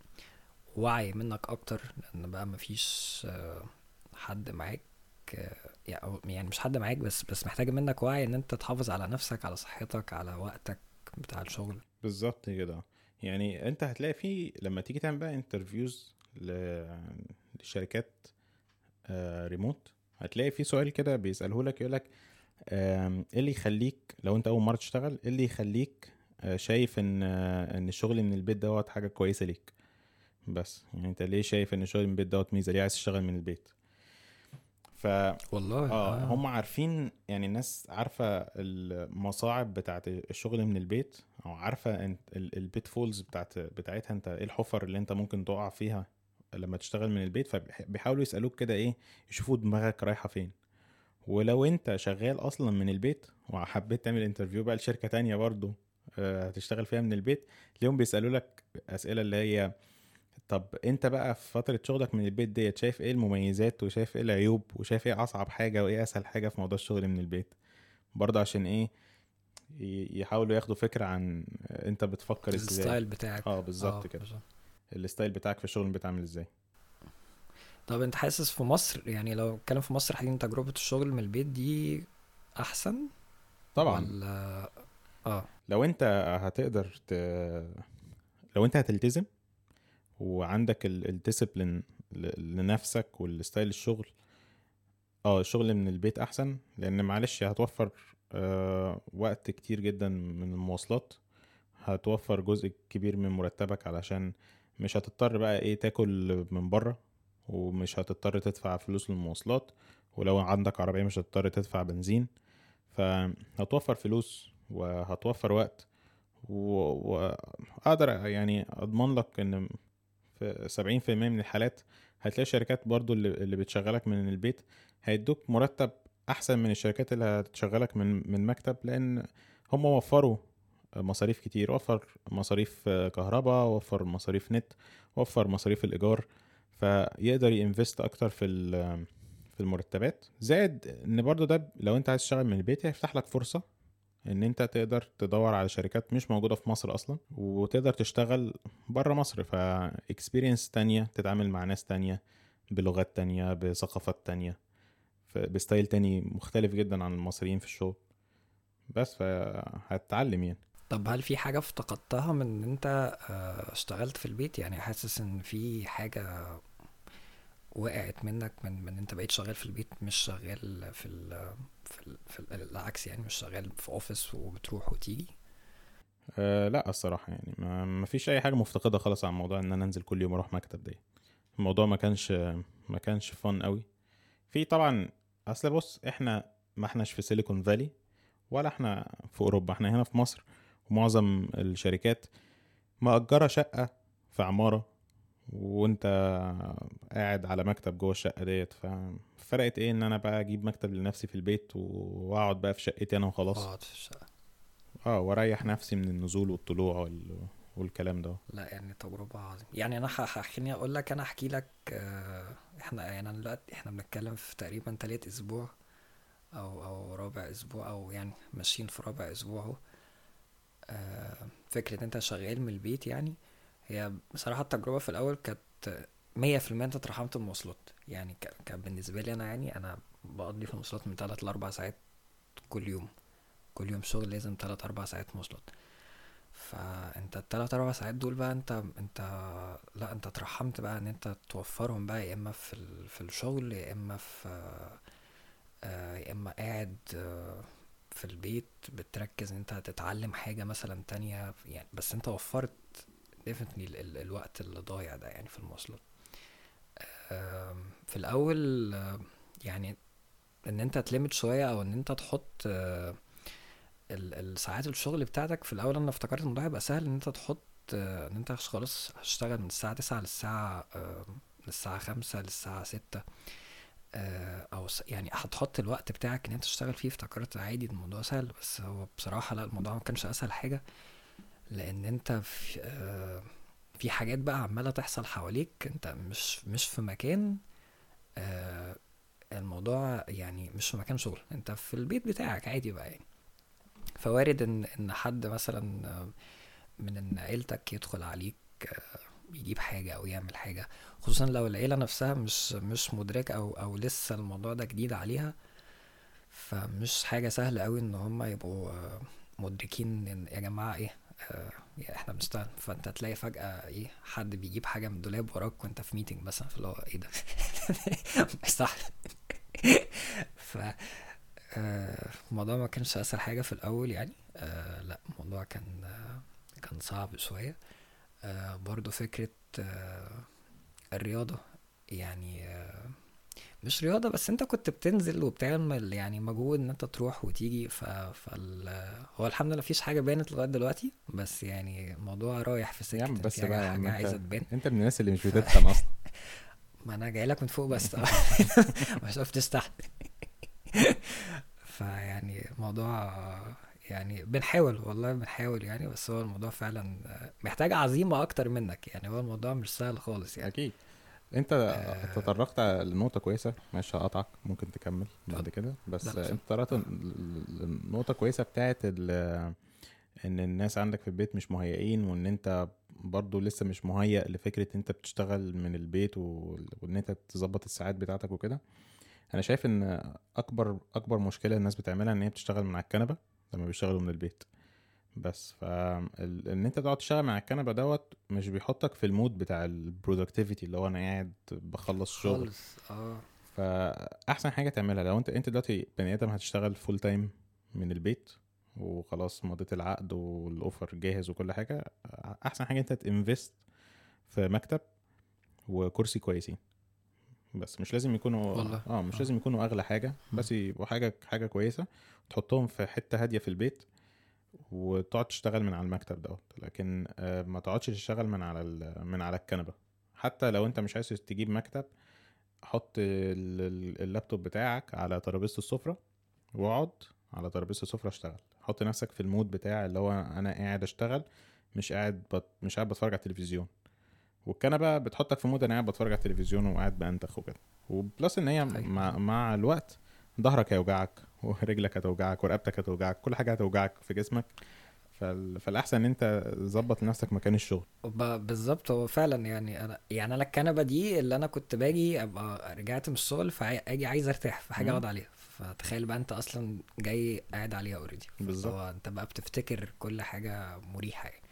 وعي منك اكتر لان بقى مفيش آه، حد معاك آه، يعني أو- يعني مش حد معاك بس بس محتاجه منك وعي ان انت تحافظ على نفسك على صحتك على وقتك بتاع الشغل بالظبط كده يعني انت هتلاقي في لما تيجي تعمل بقى انترفيوز لشركات آه، ريموت هتلاقي في سؤال كده بيسأله لك يقول لك ايه اللي يخليك لو انت اول مرة تشتغل ايه اللي يخليك آه، شايف ان آه، ان الشغل من البيت دوت حاجة كويسة ليك بس يعني انت ليه شايف ان الشغل من البيت دوت ميزة ليه عايز تشتغل من البيت ف والله اه هم عارفين يعني الناس عارفه المصاعب بتاعت الشغل من البيت او عارفه انت البيت فولز بتاعت بتاعتها انت ايه الحفر اللي انت ممكن تقع فيها لما تشتغل من البيت فبيحاولوا يسالوك كده ايه يشوفوا دماغك رايحه فين ولو انت شغال اصلا من البيت وحبيت تعمل انترفيو بقى لشركه تانية برضو آه، هتشتغل فيها من البيت تلاقيهم بيسالوا لك اسئله اللي هي طب انت بقى في فترة شغلك من البيت ديت شايف ايه المميزات وشايف ايه العيوب وشايف ايه اصعب حاجة وايه اسهل حاجة في موضوع الشغل من البيت برضه عشان ايه ي- يحاولوا ياخدوا فكرة عن انت بتفكر ازاي الستايل بتاعك اه بالظبط آه، كده بالظبط. الستايل بتاعك في الشغل بتعمل ازاي طب انت حاسس في مصر يعني لو اتكلم في مصر حاليا تجربة الشغل من البيت دي احسن طبعا ولا اه لو انت هتقدر ت... لو انت هتلتزم وعندك الديسيبلين لنفسك والستايل الشغل اه الشغل من البيت احسن لان معلش هتوفر آه وقت كتير جدا من المواصلات هتوفر جزء كبير من مرتبك علشان مش هتضطر بقى ايه تاكل من بره ومش هتضطر تدفع فلوس للمواصلات ولو عندك عربية مش هتضطر تدفع بنزين فهتوفر فلوس وهتوفر وقت و- واقدر يعني اضمن لك ان في سبعين في المية من الحالات هتلاقي شركات برضو اللي, اللي بتشغلك من البيت هيدوك مرتب احسن من الشركات اللي هتشغلك من من مكتب لان هم وفروا مصاريف كتير وفر مصاريف كهرباء وفر مصاريف نت وفر مصاريف الايجار فيقدر ينفست اكتر في ال- في المرتبات زائد ان برضو ده لو انت عايز تشتغل من البيت هيفتح لك فرصة ان انت تقدر تدور على شركات مش موجودة في مصر اصلا وتقدر تشتغل بره مصر فاكسبيرينس تانية تتعامل مع ناس تانية بلغات تانية بثقافات تانية ف- بستايل تاني مختلف جدا عن المصريين في الشغل بس فهتتعلم يعني طب هل في حاجة افتقدتها من ان انت آه، اشتغلت في البيت يعني حاسس ان في حاجة وقعت منك من من انت بقيت شغال في البيت مش شغال في ال في, ال في ال العكس يعني مش شغال في اوفيس وبتروح وتيجي أه لا الصراحة يعني ما ما فيش أي حاجة مفتقدة خالص عن موضوع إن أنا أنزل كل يوم أروح مكتب ده الموضوع ما كانش ما كانش فن قوي في طبعا أصل بص إحنا ما إحناش في سيليكون فالي ولا إحنا في أوروبا إحنا هنا في مصر ومعظم الشركات مأجرة شقة في عمارة وانت قاعد على مكتب جوه الشقة ديت ففرقت ايه ان انا بقى اجيب مكتب لنفسي في البيت واقعد بقى في شقتي انا وخلاص اقعد في الشقة اه واريح نفسي من النزول والطلوع وال... والكلام ده لا يعني تجربة عظيمة يعني انا ح- ح- خليني اقول لك انا احكي لك آه، احنا يعني انا دلوقتي احنا بنتكلم في تقريبا تلات اسبوع او او رابع اسبوع او يعني ماشيين في رابع اسبوع اهو آه، فكرة ان انت شغال من البيت يعني هي بصراحة التجربة في الاول كانت مية في المية انت اترحمت من المواصلات يعني ك- كان بالنسبة لي انا يعني انا بقضي في المواصلات من تلات لاربع ساعات كل يوم كل يوم شغل لازم تلات اربع ساعات مواصلات فانت التلات اربع ساعات دول بقى انت انت لا انت اترحمت بقى ان انت توفرهم بقى يا اما في ال... في الشغل يا اما في آه، يا اما قاعد آه، في البيت بتركز ان انت هتتعلم حاجة مثلا تانية يعني بس انت وفرت definitely ال... ال... الوقت اللي ضايع ده يعني في المواصلات آم، في الاول آه، يعني ان انت تلمت شوية او ان انت تحط آه، ال- الساعات الشغل بتاعتك في الاول انا افتكرت الموضوع هيبقى سهل ان انت تحط آه، ان انت خلاص هشتغل من الساعة تسعة للساعة آه، من الساعة خمسة للساعة ستة آه، او س- يعني هتحط الوقت بتاعك ان انت تشتغل فيه افتكرت عادي الموضوع سهل بس هو بصراحة لا الموضوع ما كانش اسهل حاجة لان انت في آه، في حاجات بقى عمالة تحصل حواليك انت مش مش في مكان آه، الموضوع يعني مش في مكان شغل انت في البيت بتاعك عادي بقى يعني فوارد ان ان حد مثلا آه، من ان عيلتك يدخل عليك آه، يجيب حاجة او يعمل حاجة خصوصا لو العيلة نفسها مش مش مدركة او او لسه الموضوع ده جديد عليها فمش حاجة سهلة قوي ان هم يبقوا آه، مدركين ان يا جماعة ايه آه، يا احنا بنشتغل فانت تلاقي فجأة ايه حد بيجيب حاجة من الدولاب وراك وانت في ميتنج مثلا فاللي هو ايه ده مش صح ف آه، الموضوع ما كانش اسهل حاجة في الاول يعني آه، لا الموضوع كان آه، كان صعب شوية آه، برضو فكرة آه، الرياضة يعني آه، مش رياضة بس انت كنت بتنزل وبتعمل يعني مجهود ان انت تروح وتيجي ف... فال... هو الحمد لله مفيش حاجة بانت لغاية دلوقتي بس يعني الموضوع رايح في يا سكة عم ان بس في بقى يا حاجة عم عايزة انت تبان انت من الناس اللي مش بتتخن اصلا ما انا جاي لك من فوق بس ما شفتش تحت فيعني الموضوع يعني بنحاول والله بنحاول يعني بس هو الموضوع فعلا محتاج عزيمة اكتر منك يعني هو الموضوع مش سهل خالص يعني اكيد انت آه. تطرقت لنقطة كويسة ماشي هقطعك ممكن تكمل بعد اتفضل. كده بس لا، لا، انت تطرقت لنقطة كويسة بتاعت ال- ان الناس عندك في البيت مش مهيئين وان انت برضو لسه مش مهيئ لفكرة انت بتشتغل من البيت و- وان انت تظبط الساعات بتاعتك وكده انا شايف ان اكبر اكبر مشكلة الناس بتعملها ان هي بتشتغل من على الكنبة لما بيشتغلوا من البيت بس ف ان انت تقعد تشتغل من على الكنبة دوت مش بيحطك في المود بتاع البرودكتيفيتي اللي هو انا قاعد بخلص شغل خالص اه فاحسن حاجه تعملها لو انت انت دلوقتي بني ادم هتشتغل فول تايم من البيت وخلاص مضيت العقد والاوفر جاهز وكل حاجه احسن حاجه انت تنفست في مكتب وكرسي كويسين بس مش لازم يكونوا والله. اه مش آه. لازم يكونوا اغلى حاجه بس يبقوا حاجه حاجه كويسه تحطهم في حته هاديه في البيت وتقعد تشتغل من على المكتب دوت لكن آه، ما تقعدش تشتغل من على ال- من على الكنبه حتى لو انت مش عايز تجيب مكتب حط ال- ال- اللابتوب بتاعك على ترابيزه السفره واقعد على ترابيزه السفره اشتغل حط نفسك في المود بتاع اللي هو انا قاعد اشتغل مش قاعد بت... مش قاعد بتفرج على التلفزيون والكنبه بتحطك في مود انا قاعد بتفرج على التلفزيون وقاعد بانتخ وكده وبلس ان هي أيوة. مع, مع الوقت ظهرك هيوجعك ورجلك هتوجعك ورقبتك هتوجعك كل حاجه هتوجعك في جسمك فال... فالاحسن ان انت تظبط لنفسك مكان الشغل ب- بالظبط هو فعلا يعني انا يعني انا الكنبه دي اللي انا كنت باجي ابقى رجعت من الشغل فاجي عايز ارتاح في حاجه مم. اقعد عليها فتخيل بقى انت اصلا جاي قاعد عليها اوريدي بالظبط. هو انت بقى بتفتكر كل حاجه مريحه يعني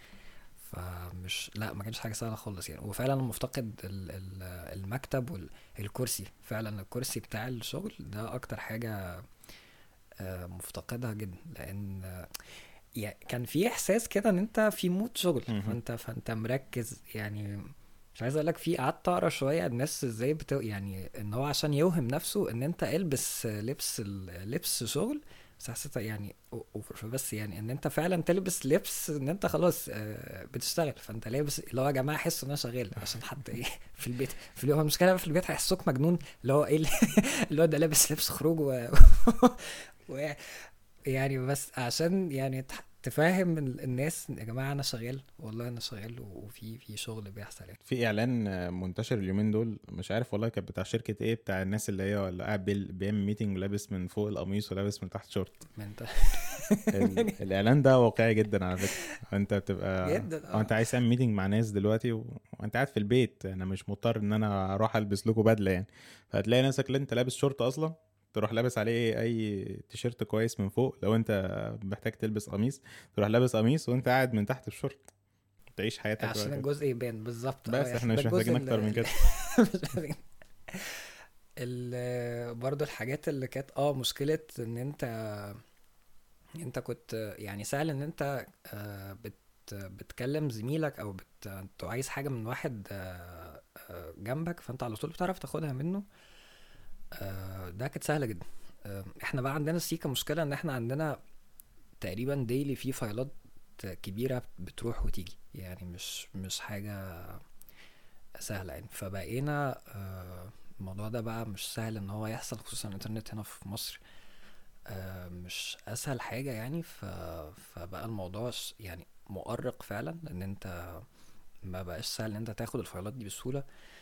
فمش لا ما كانش حاجه سهله خالص يعني وفعلا أنا مفتقد ال- ال- المكتب والكرسي فعلا الكرسي بتاع الشغل ده اكتر حاجه آه، مفتقدها جدا لان آه، يعني كان في احساس كده ان انت في مود شغل مهم. فانت فانت مركز يعني مش عايز اقول لك في قعدت اقرا شويه الناس ازاي بتو يعني ان هو عشان يوهم نفسه ان انت البس لبس ال- لبس شغل بس حسيت يعني أو- اوفر بس يعني ان انت فعلا تلبس لبس ان انت خلاص آه، بتشتغل فانت لابس اللي هو يا جماعه حسوا ان انا شغال عشان حتى ايه في البيت في اليوم المشكله بقى في البيت هيحسوك مجنون اللي هو ايه اللي- اللي هو ده لابس لبس خروج و... و... يعني بس عشان يعني تح- تفهم ال- الناس يا جماعه انا شغال والله انا شغال وفي في شغل بيحصل يعني في اعلان آه، منتشر اليومين دول مش عارف والله كان بتاع شركه ايه بتاع الناس اللي هي اللي قاعد بيل- بيعمل ميتنج لابس من فوق القميص ولابس من تحت شورت ما انت ال- الاعلان ده واقعي جدا على فكره انت بتبقى جدا اه انت عايز تعمل ميتنج مع ناس دلوقتي و... وانت قاعد في البيت انا مش مضطر ان انا اروح البس لكم بدله يعني فهتلاقي نفسك اللي انت لابس شورت اصلا تروح لابس عليه اي تيشيرت كويس من فوق لو انت محتاج تلبس قميص تروح لابس قميص وانت قاعد من تحت الشورت تعيش حياتك بقى عشان كده. الجزء يبان بالظبط بس آه، احنا ده مش الجزء محتاجين اللي- اكتر من كده مش محتاجين. ال- برضو الحاجات اللي كانت اه مشكلة ان انت انت كنت يعني سهل ان انت آه، بت بتكلم زميلك او بت انت عايز حاجة من واحد آه، آه، جنبك فانت على طول بتعرف تاخدها منه آه، ده كانت سهلة جدا آه، احنا بقى عندنا سيكا مشكلة ان احنا عندنا تقريبا ديلي في فايلات كبيرة بتروح وتيجي يعني مش مش حاجة سهلة يعني فبقينا آه، الموضوع الموضوع ده بقى مش سهل ان هو يحصل خصوصا الانترنت هنا في مصر آه، مش اسهل حاجة يعني ف... فبقى الموضوع ش- يعني مؤرق فعلا ان انت ما بقاش سهل ان انت تاخد الفايلات دي بسهولة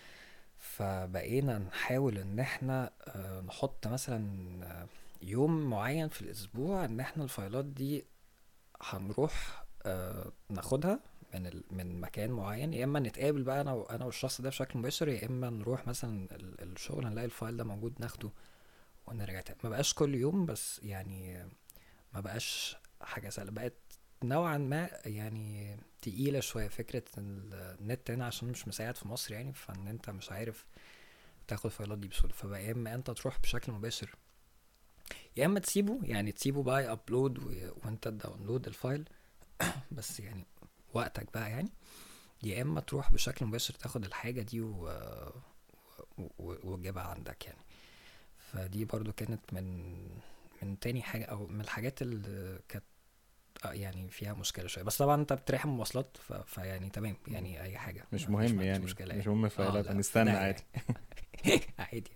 فبقينا نحاول ان احنا آه، نحط مثلا آه، يوم معين في الاسبوع ان احنا الفايلات دي هنروح آه، ناخدها من ال... من مكان معين يا اما نتقابل بقى انا و... انا والشخص ده بشكل مباشر يا اما نروح مثلا ال... الشغل نلاقي الفايل ده موجود ناخده ونرجع تاني ما بقاش كل يوم بس يعني ما بقاش حاجة سهلة بقت نوعا ما يعني تقيلة شوية فكرة إن النت هنا عشان مش مساعد في مصر يعني فان انت مش عارف تاخد الفايلات دي بسهولة فبقى يا اما انت تروح بشكل مباشر يا اما تسيبه يعني تسيبه بقى يابلود و... وانت تداونلود الفايل بس يعني وقتك بقى يعني يا اما تروح بشكل مباشر تاخد الحاجة دي و... و... و- وتجيبها عندك يعني فدي برضو كانت من من تاني حاجة او من الحاجات اللي كانت آه يعني فيها مشكلة شوية بس طبعا انت بتريح من المواصلات ف... فيعني تمام يعني اي حاجة مش ما فيش مهم ما عنديش يعني مشكلة مش يعني مهم اه فايلات لا هنستنى فده عادي يعني عادي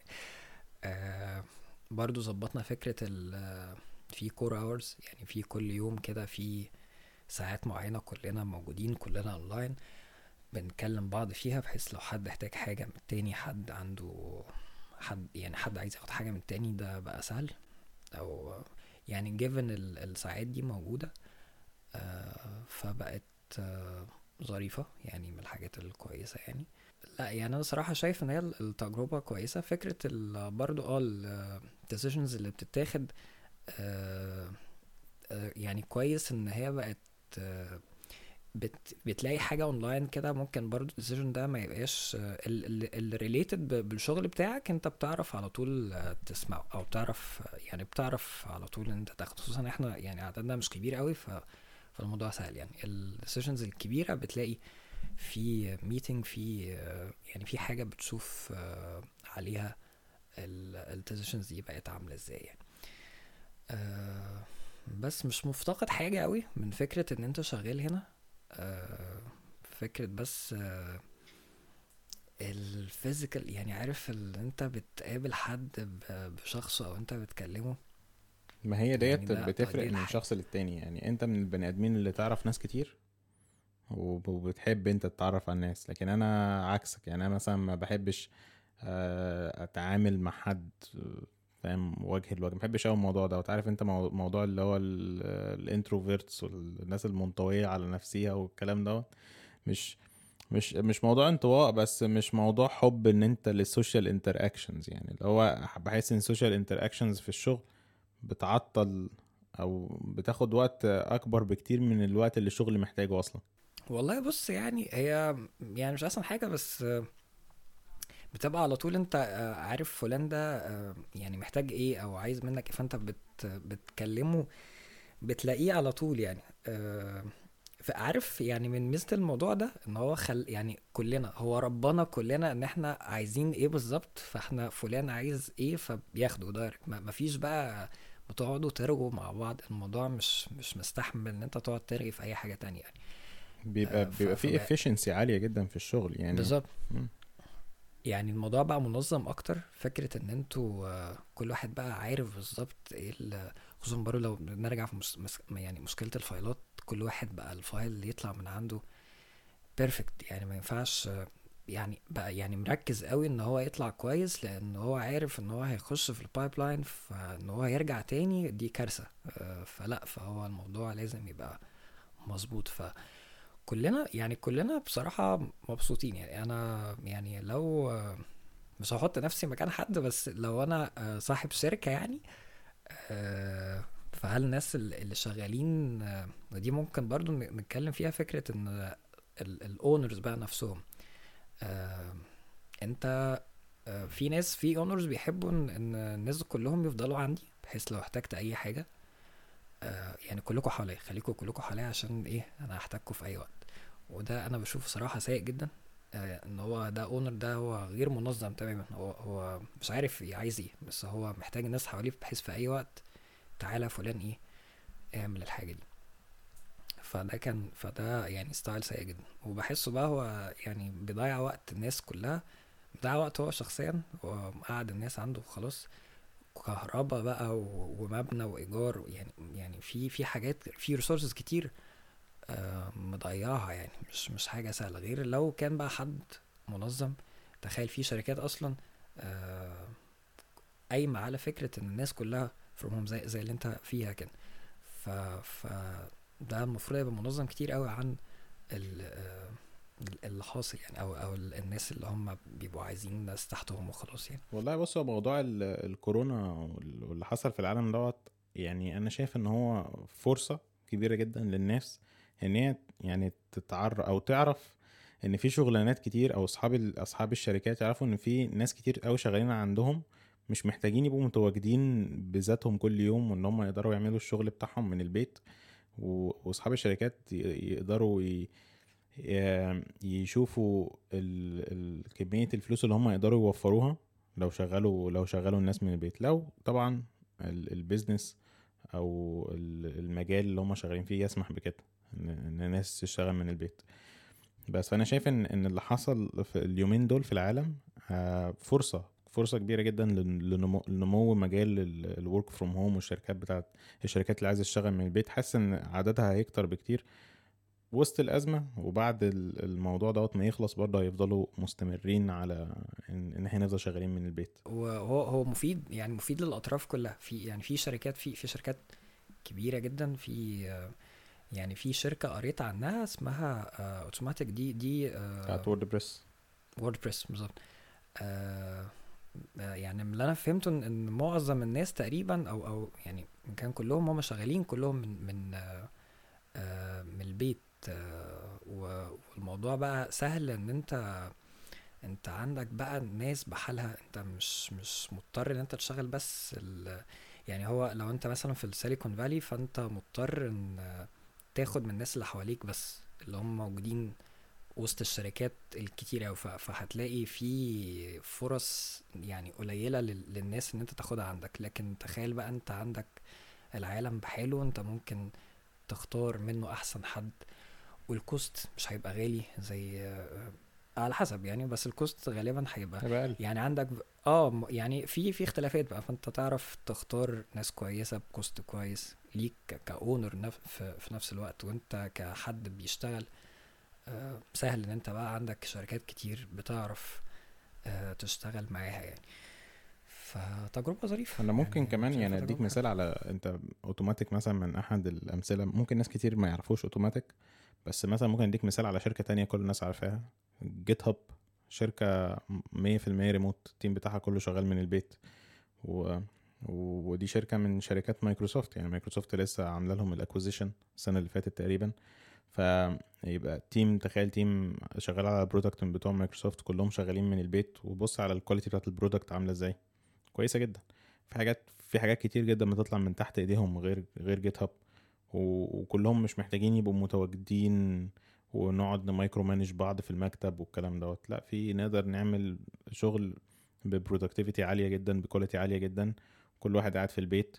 آه برضو ظبطنا فكرة ال في كور اورز يعني في كل يوم كده في ساعات معينة كلنا موجودين كلنا اونلاين بنكلم بعض فيها بحيث لو حد احتاج حاجة من التاني حد عنده حد يعني حد عايز ياخد حاجة من التاني ده بقى سهل او يعني جيفن الساعات دي موجودة آه فبقت آه ظريفة يعني من الحاجات الكويسة يعني لا يعني انا صراحة شايف ان هي التجربة كويسة فكرة ال- برضو اه الديسيجنز اللي بتتاخد آه آه يعني كويس ان هي بقت آه بت بتلاقي حاجة اونلاين كده ممكن برضو الديسيجن ده ما يبقاش الريليتد بالشغل بتاعك انت بتعرف على طول آه، تسمعه او بتعرف آه، يعني بتعرف على طول ان انت تاخده خصوصا احنا يعني عددنا مش كبير قوي ف فالموضوع سهل يعني الديسيجنز الكبيرة بتلاقي في ميتنج في آه، يعني في حاجة بتشوف آه، عليها الديسيجنز دي بقت عاملة ازاي يعني آه، بس مش مفتقد حاجة قوي من فكرة ان انت شغال هنا آه، فكرة بس الفيزيكال يعني عارف ان انت بتقابل حد ب- بشخصه او انت بتكلمه ما هي يعني ديت ده دي بتفرق من الحاجة شخص للتاني يعني انت من البني ادمين اللي تعرف ناس كتير وب- وبتحب انت تتعرف على الناس لكن انا عكسك يعني انا مثلا ما بحبش آه، اتعامل مع حد آه، فاهم وجه لوجه ما بحبش قوي الموضوع ده وتعرف انت مو- موضوع اللي هو الانتروفيرتس والناس المنطويه على نفسها والكلام ده مش مش مش موضوع انطواء بس مش موضوع حب ان انت للسوشيال انتر اكشنز يعني اللي هو بحس ان السوشيال انتر اكشنز في الشغل بتعطل او بتاخد وقت اكبر بكتير من الوقت اللي الشغل محتاجه اصلا والله بص يعني هي يعني مش احسن حاجة بس آه، بتبقى على طول انت آه، عارف فلان ده آه، يعني محتاج ايه او عايز منك ايه فانت بت بتكلمه بتلاقيه على طول يعني آه، فعارف يعني من ميزة الموضوع ده ان هو خل يعني كلنا هو ربنا كلنا ان احنا عايزين ايه بالظبط فاحنا فلان عايز ايه فبياخده دايركت ما مفيش بقى بتقعدوا ترغوا مع بعض الموضوع مش مش مستحمل ان انت تقعد ترغي في اي حاجة تانية يعني بيبقى آه، ف- بيبقى فيه فبقى- efficiency عالية جدا في الشغل يعني بالظبط مم. يعني الموضوع بقى منظم اكتر فكرة ان انتوا آه، كل واحد بقى عارف بالظبط ايه ال- خصوصا برضه لو نرجع في مس... مس... يعني مشكلة الفايلات كل واحد بقى الفايل اللي يطلع من عنده بيرفكت يعني ما ينفعش آه، يعني بقى يعني مركز قوي ان هو يطلع كويس لان هو عارف ان هو هيخش في البايب لاين فان هو يرجع تاني دي كارثة آه، فلا فهو الموضوع لازم يبقى مظبوط فكلنا يعني كلنا بصراحة مبسوطين يعني انا يعني لو آه، مش هحط نفسي مكان حد بس لو انا آه، صاحب شركة يعني آه، فهل الناس ال- اللي شغالين آه، ودي ممكن برضو ن- نتكلم فيها فكرة ان الاونرز بقى نفسهم آه، انت آه، في ناس في اونرز بيحبوا ان إن الناس كلهم يفضلوا عندي بحيث لو احتجت اي حاجة آه، يعني كلكم حواليا خليكم كلكم حواليا عشان ايه انا هحتاجكم في اي وقت وده انا بشوفه صراحة سيء جدا آه، ان هو ده اونر ده هو غير منظم تماما هو هو مش عارف عايز ايه بس هو محتاج الناس حواليه بحيث في اي وقت تعالى يا فلان ايه اعمل الحاجة دي فده كان فده يعني ستايل سيء جدا وبحسه بقى هو يعني بيضيع وقت الناس كلها ده وقت هو شخصيا وقعد الناس عنده خلاص كهرباء بقى و- ومبنى وايجار يعني يعني في في حاجات في ريسورسز كتير آه، مضيعها يعني مش مش حاجه سهله غير لو كان بقى حد منظم تخيل في شركات اصلا آه، قايمه على فكره ان الناس كلها فروم هوم زي زي اللي انت فيها كده ف ف ده المفروض يبقى منظم كتير قوي عن ال- آه، اللي حاصل يعني او او ال- الناس اللي هم بيبقوا عايزين ناس تحتهم وخلاص يعني والله بص هو موضوع ال- الكورونا وال- واللي حصل في العالم دوت يعني انا شايف ان هو فرصة كبيرة جدا للناس ان هي يعني تتعرف او تعرف ان في شغلانات كتير او اصحاب ال- اصحاب الشركات يعرفوا ان في ناس كتير قوي شغالين عندهم مش محتاجين يبقوا متواجدين بذاتهم كل يوم وان هم يقدروا يعملوا الشغل بتاعهم من البيت و- واصحاب الشركات ي- يقدروا ي... ي- يشوفوا ال... ال... كمية الفلوس اللي هم يقدروا يوفروها لو شغلوا لو شغلوا الناس من البيت لو طبعا ال- البيزنس او ال- المجال اللي هم شغالين فيه يسمح بكده ان إن الناس تشتغل من البيت بس فانا شايف ان ان اللي حصل في اليومين دول في العالم آه، فرصه فرصه كبيره جدا لن- لنمو, لنمو مجال الورك فروم هوم والشركات بتاعت الشركات اللي عايزه تشتغل من البيت حاسس ان عددها هيكتر بكتير وسط الازمه وبعد ال- الموضوع دوت ما يخلص برضه هيفضلوا مستمرين على ان إن احنا نفضل شغالين من البيت وهو هو مفيد يعني مفيد للاطراف كلها في يعني في شركات في في شركات كبيره جدا في آه، يعني في شركه قريت عنها اسمها اوتوماتيك دي دي بتاعت ووردبريس ووردبريس بالظبط آه، آه، يعني من اللي انا فهمته ان إن معظم الناس تقريبا او او يعني إن كان كلهم هم شغالين كلهم من من آه، آه، من البيت آه، و- والموضوع بقى سهل ان انت انت عندك بقى ناس بحالها انت مش مش مضطر ان انت تشتغل بس ال يعني هو لو انت مثلا في السيليكون فالي فانت مضطر ان تاخد من الناس اللي حواليك بس اللي هم موجودين وسط الشركات الكتيرة أوي ف- فهتلاقي في فرص يعني قليلة لل- للناس ان انت تاخدها عندك لكن تخيل بقى انت عندك العالم بحاله انت ممكن تختار منه احسن حد والكوست مش هيبقى غالي زي آه، على حسب يعني بس الكوست غالبا هيبقى هيبقى اقل يعني عندك اه م- يعني في في اختلافات بقى فانت تعرف تختار ناس كويسه بكوست كويس ليك كاونر نف في, في نفس الوقت وانت كحد بيشتغل آه، سهل ان انت بقى عندك شركات كتير بتعرف آه، تشتغل معاها يعني فتجربه ظريفه انا ممكن يعني كمان شايفها يعني اديك تجربة مثال على انت اوتوماتيك مثلا من احد الامثله ممكن ناس كتير ما يعرفوش اوتوماتيك بس مثلا ممكن اديك مثال على شركه تانية كل الناس عارفاها جيت هاب شركه 100% ريموت التيم بتاعها كله شغال من البيت و... و- ودي شركه من شركات مايكروسوفت يعني مايكروسوفت لسه عامله لهم الاكوزيشن السنه اللي فاتت تقريبا فيبقى تيم تخيل تيم شغال على البرودكت بتوع مايكروسوفت كلهم شغالين من البيت وبص على الكواليتي بتاعت البرودكت عامله ازاي كويسه جدا في حاجات في حاجات كتير جدا بتطلع من تحت ايديهم غير غير جيت هاب و- وكلهم مش محتاجين يبقوا متواجدين ونقعد نمايكرو مانج بعض في المكتب والكلام دوت لا في نقدر نعمل شغل ببرودكتيفيتي عاليه جدا بكواليتي عاليه جدا كل واحد قاعد في البيت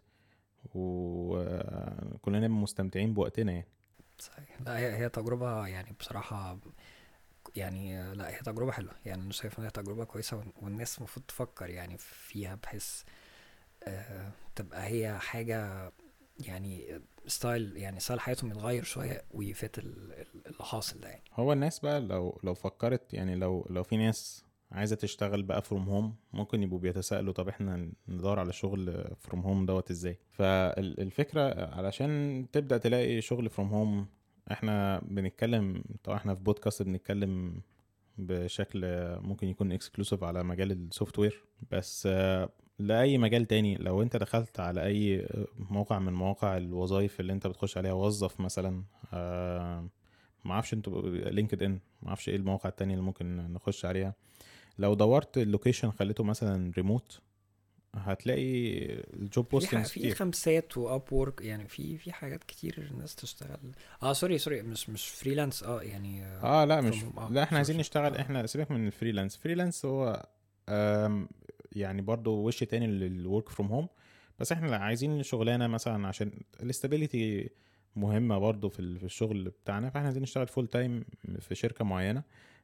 وكلنا نبقى مستمتعين بوقتنا يعني صحيح لا هي هي تجربة يعني بصراحة يعني لا هي تجربة حلوة يعني أنا شايف إن هي تجربة كويسة وال- والناس المفروض تفكر يعني فيها بحيث آه، تبقى هي حاجة يعني ستايل يعني ستايل حياتهم يتغير شوية ويفات ال- ال- اللي حاصل ده يعني هو الناس بقى لو لو فكرت يعني لو لو في ناس عايزه تشتغل بقى فروم هوم ممكن يبقوا بيتساءلوا طب احنا ندور على شغل فروم هوم دوت ازاي فالفكره علشان تبدا تلاقي شغل فروم هوم احنا بنتكلم طبعا احنا في بودكاست بنتكلم بشكل ممكن يكون اكسكلوسيف على مجال السوفت وير بس آه، لاي مجال تاني لو انت دخلت على اي موقع من مواقع الوظائف اللي انت بتخش عليها وظف مثلا آه، ما اعرفش انتوا لينكد ان ما اعرفش ايه المواقع التانية اللي ممكن نخش عليها لو دورت اللوكيشن خليته مثلا ريموت هتلاقي الجوب في ح- بوستنجز في كتير خمسات واب وورك يعني في في حاجات كتير الناس تشتغل اه سوري سوري مش مش فريلانس اه يعني اه لا مش from- آه، لا احنا sorry، عايزين sorry. نشتغل آه. احنا سيبك من الفريلانس فريلانس هو آم، يعني برضو وش تاني للورك فروم هوم بس احنا لا عايزين شغلانه مثلا عشان الاستابيليتي مهمه برضو في ال- في الشغل بتاعنا فاحنا عايزين نشتغل فول تايم في شركه معينه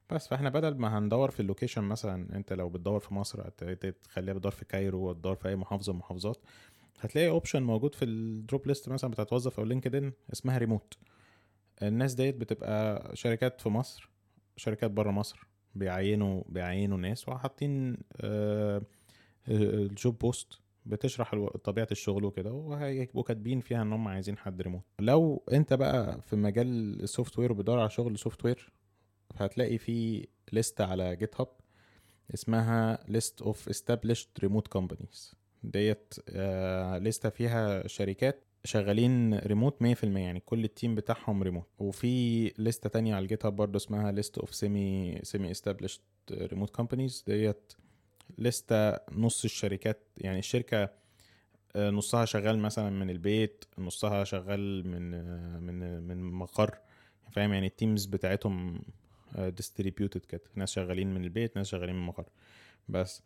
بس فاحنا بدل ما هندور في اللوكيشن مثلا انت لو بتدور في مصر هت- تخليها بتدور في كايرو وتدور في اي محافظه من المحافظات هتلاقي اوبشن موجود في الدروب ليست مثلا بتاعت وظف او لينكدين اسمها ريموت الناس ديت بتبقى شركات في مصر شركات بره مصر بيعينوا بيعينوا ناس وحاطين آه، الجوب بوست بتشرح الو- طبيعه الشغل وكده وهيبقوا كاتبين فيها ان هم عايزين حد ريموت لو انت بقى في مجال السوفت وير وبتدور على شغل سوفت وير هتلاقي في ليست على جيت هاب اسمها list of established remote companies ديت آه لستة فيها شركات شغالين ريموت 100% يعني كل التيم بتاعهم ريموت وفي لستة تانية على الجيت هاب برضه اسمها list of semi semi established remote companies ديت لستة نص الشركات يعني الشركة آه، نصها شغال مثلا من البيت نصها شغال من آه، من من مقر فاهم يعني التيمز بتاعتهم ديستريبيوتد كده ناس شغالين من البيت ناس شغالين من مقر بس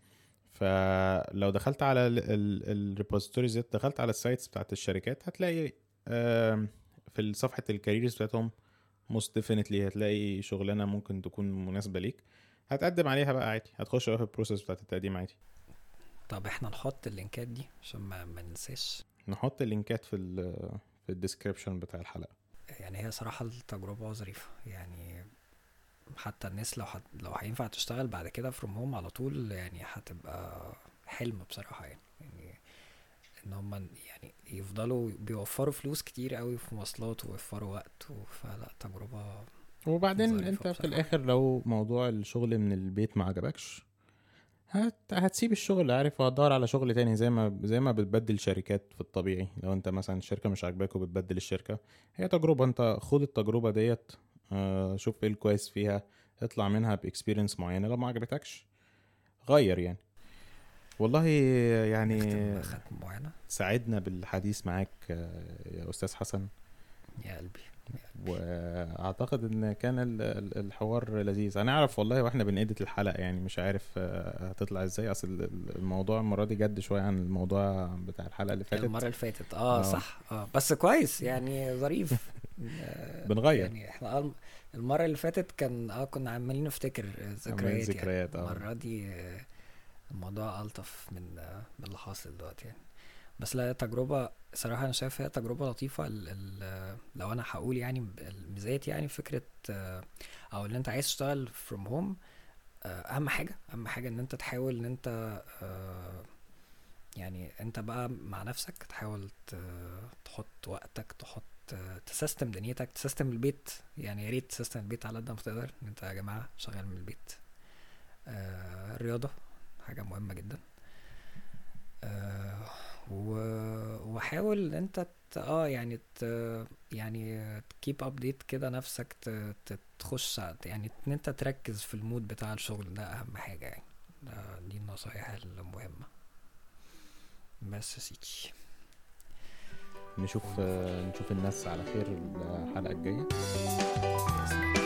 فلو دخلت على الريبوزيتوريز دخلت على السايتس بتاعت الشركات هتلاقي آم، في صفحة الكاريرز بتاعتهم موست ديفينتلي هتلاقي شغلانة ممكن تكون مناسبة ليك هتقدم عليها بقى عادي هتخش بقى في البروسيس بتاعت التقديم عادي طب احنا نحط اللينكات دي عشان ما, ما ننساش نحط اللينكات في ال في الديسكريبشن بتاع الحلقة يعني هي صراحة التجربة ظريفة يعني حتى الناس لو حت... لو هينفع تشتغل بعد كده فروم هوم على طول يعني هتبقى حلم بصراحة يعني يعني ان هم يعني يفضلوا بيوفروا فلوس كتير قوي في مواصلات ويوفروا وقت و- فلا تجربة وبعدين ظريفة انت في بصراحة. الاخر لو موضوع الشغل من البيت ما عجبكش هت... هتسيب الشغل عارف وهتدور على شغل تاني زي ما زي ما بتبدل شركات في الطبيعي لو انت مثلا الشركة مش عاجباك وبتبدل الشركة هي تجربة انت خد التجربة ديت آه، شوف ايه الكويس فيها اطلع منها باكسبيرينس معينة لو ما عجبتكش غير يعني والله يعني نختم ختم معينة سعدنا بالحديث معاك آه، يا استاذ حسن يا قلبي واعتقد ان كان ال- ال- الحوار لذيذ انا اعرف والله واحنا بنedit الحلقه يعني مش عارف آه، هتطلع ازاي اصل ال- الموضوع المره دي جد شويه عن الموضوع بتاع الحلقه اللي فاتت المرة اللي فاتت اه, آه. صح اه بس كويس يعني ظريف آه، بنغير يعني احنا آه المرة اللي فاتت كان اه كنا عمالين نفتكر آه، ذكريات ذكريات، يعني آه. المرة دي آه، الموضوع ألطف من آه، من اللي حاصل دلوقتي يعني بس لا تجربة صراحة أنا شايف هي تجربة لطيفة ال ال لو أنا هقول يعني الميزات يعني فكرة آه، أو إن أنت عايز تشتغل فروم هوم أهم حاجة أهم حاجة إن أنت تحاول إن أنت آه، يعني أنت بقى مع نفسك تحاول ت- تحط وقتك تحط تسيستم دنيتك تسيستم البيت يعني يا ريت تسيستم البيت على قد ما تقدر ان انت يا جماعه شغال من البيت آه الرياضه حاجه مهمه جدا آه و- وحاول ان انت ت- اه يعني ت يعني تكيب ابديت كده نفسك ت- ت- تخش ع- يعني ان انت تركز في المود بتاع الشغل ده اهم حاجه يعني ده دي النصايح المهمه بس يا سيدي نشوف آه، نشوف الناس على خير الحلقه الجايه بإذن الله.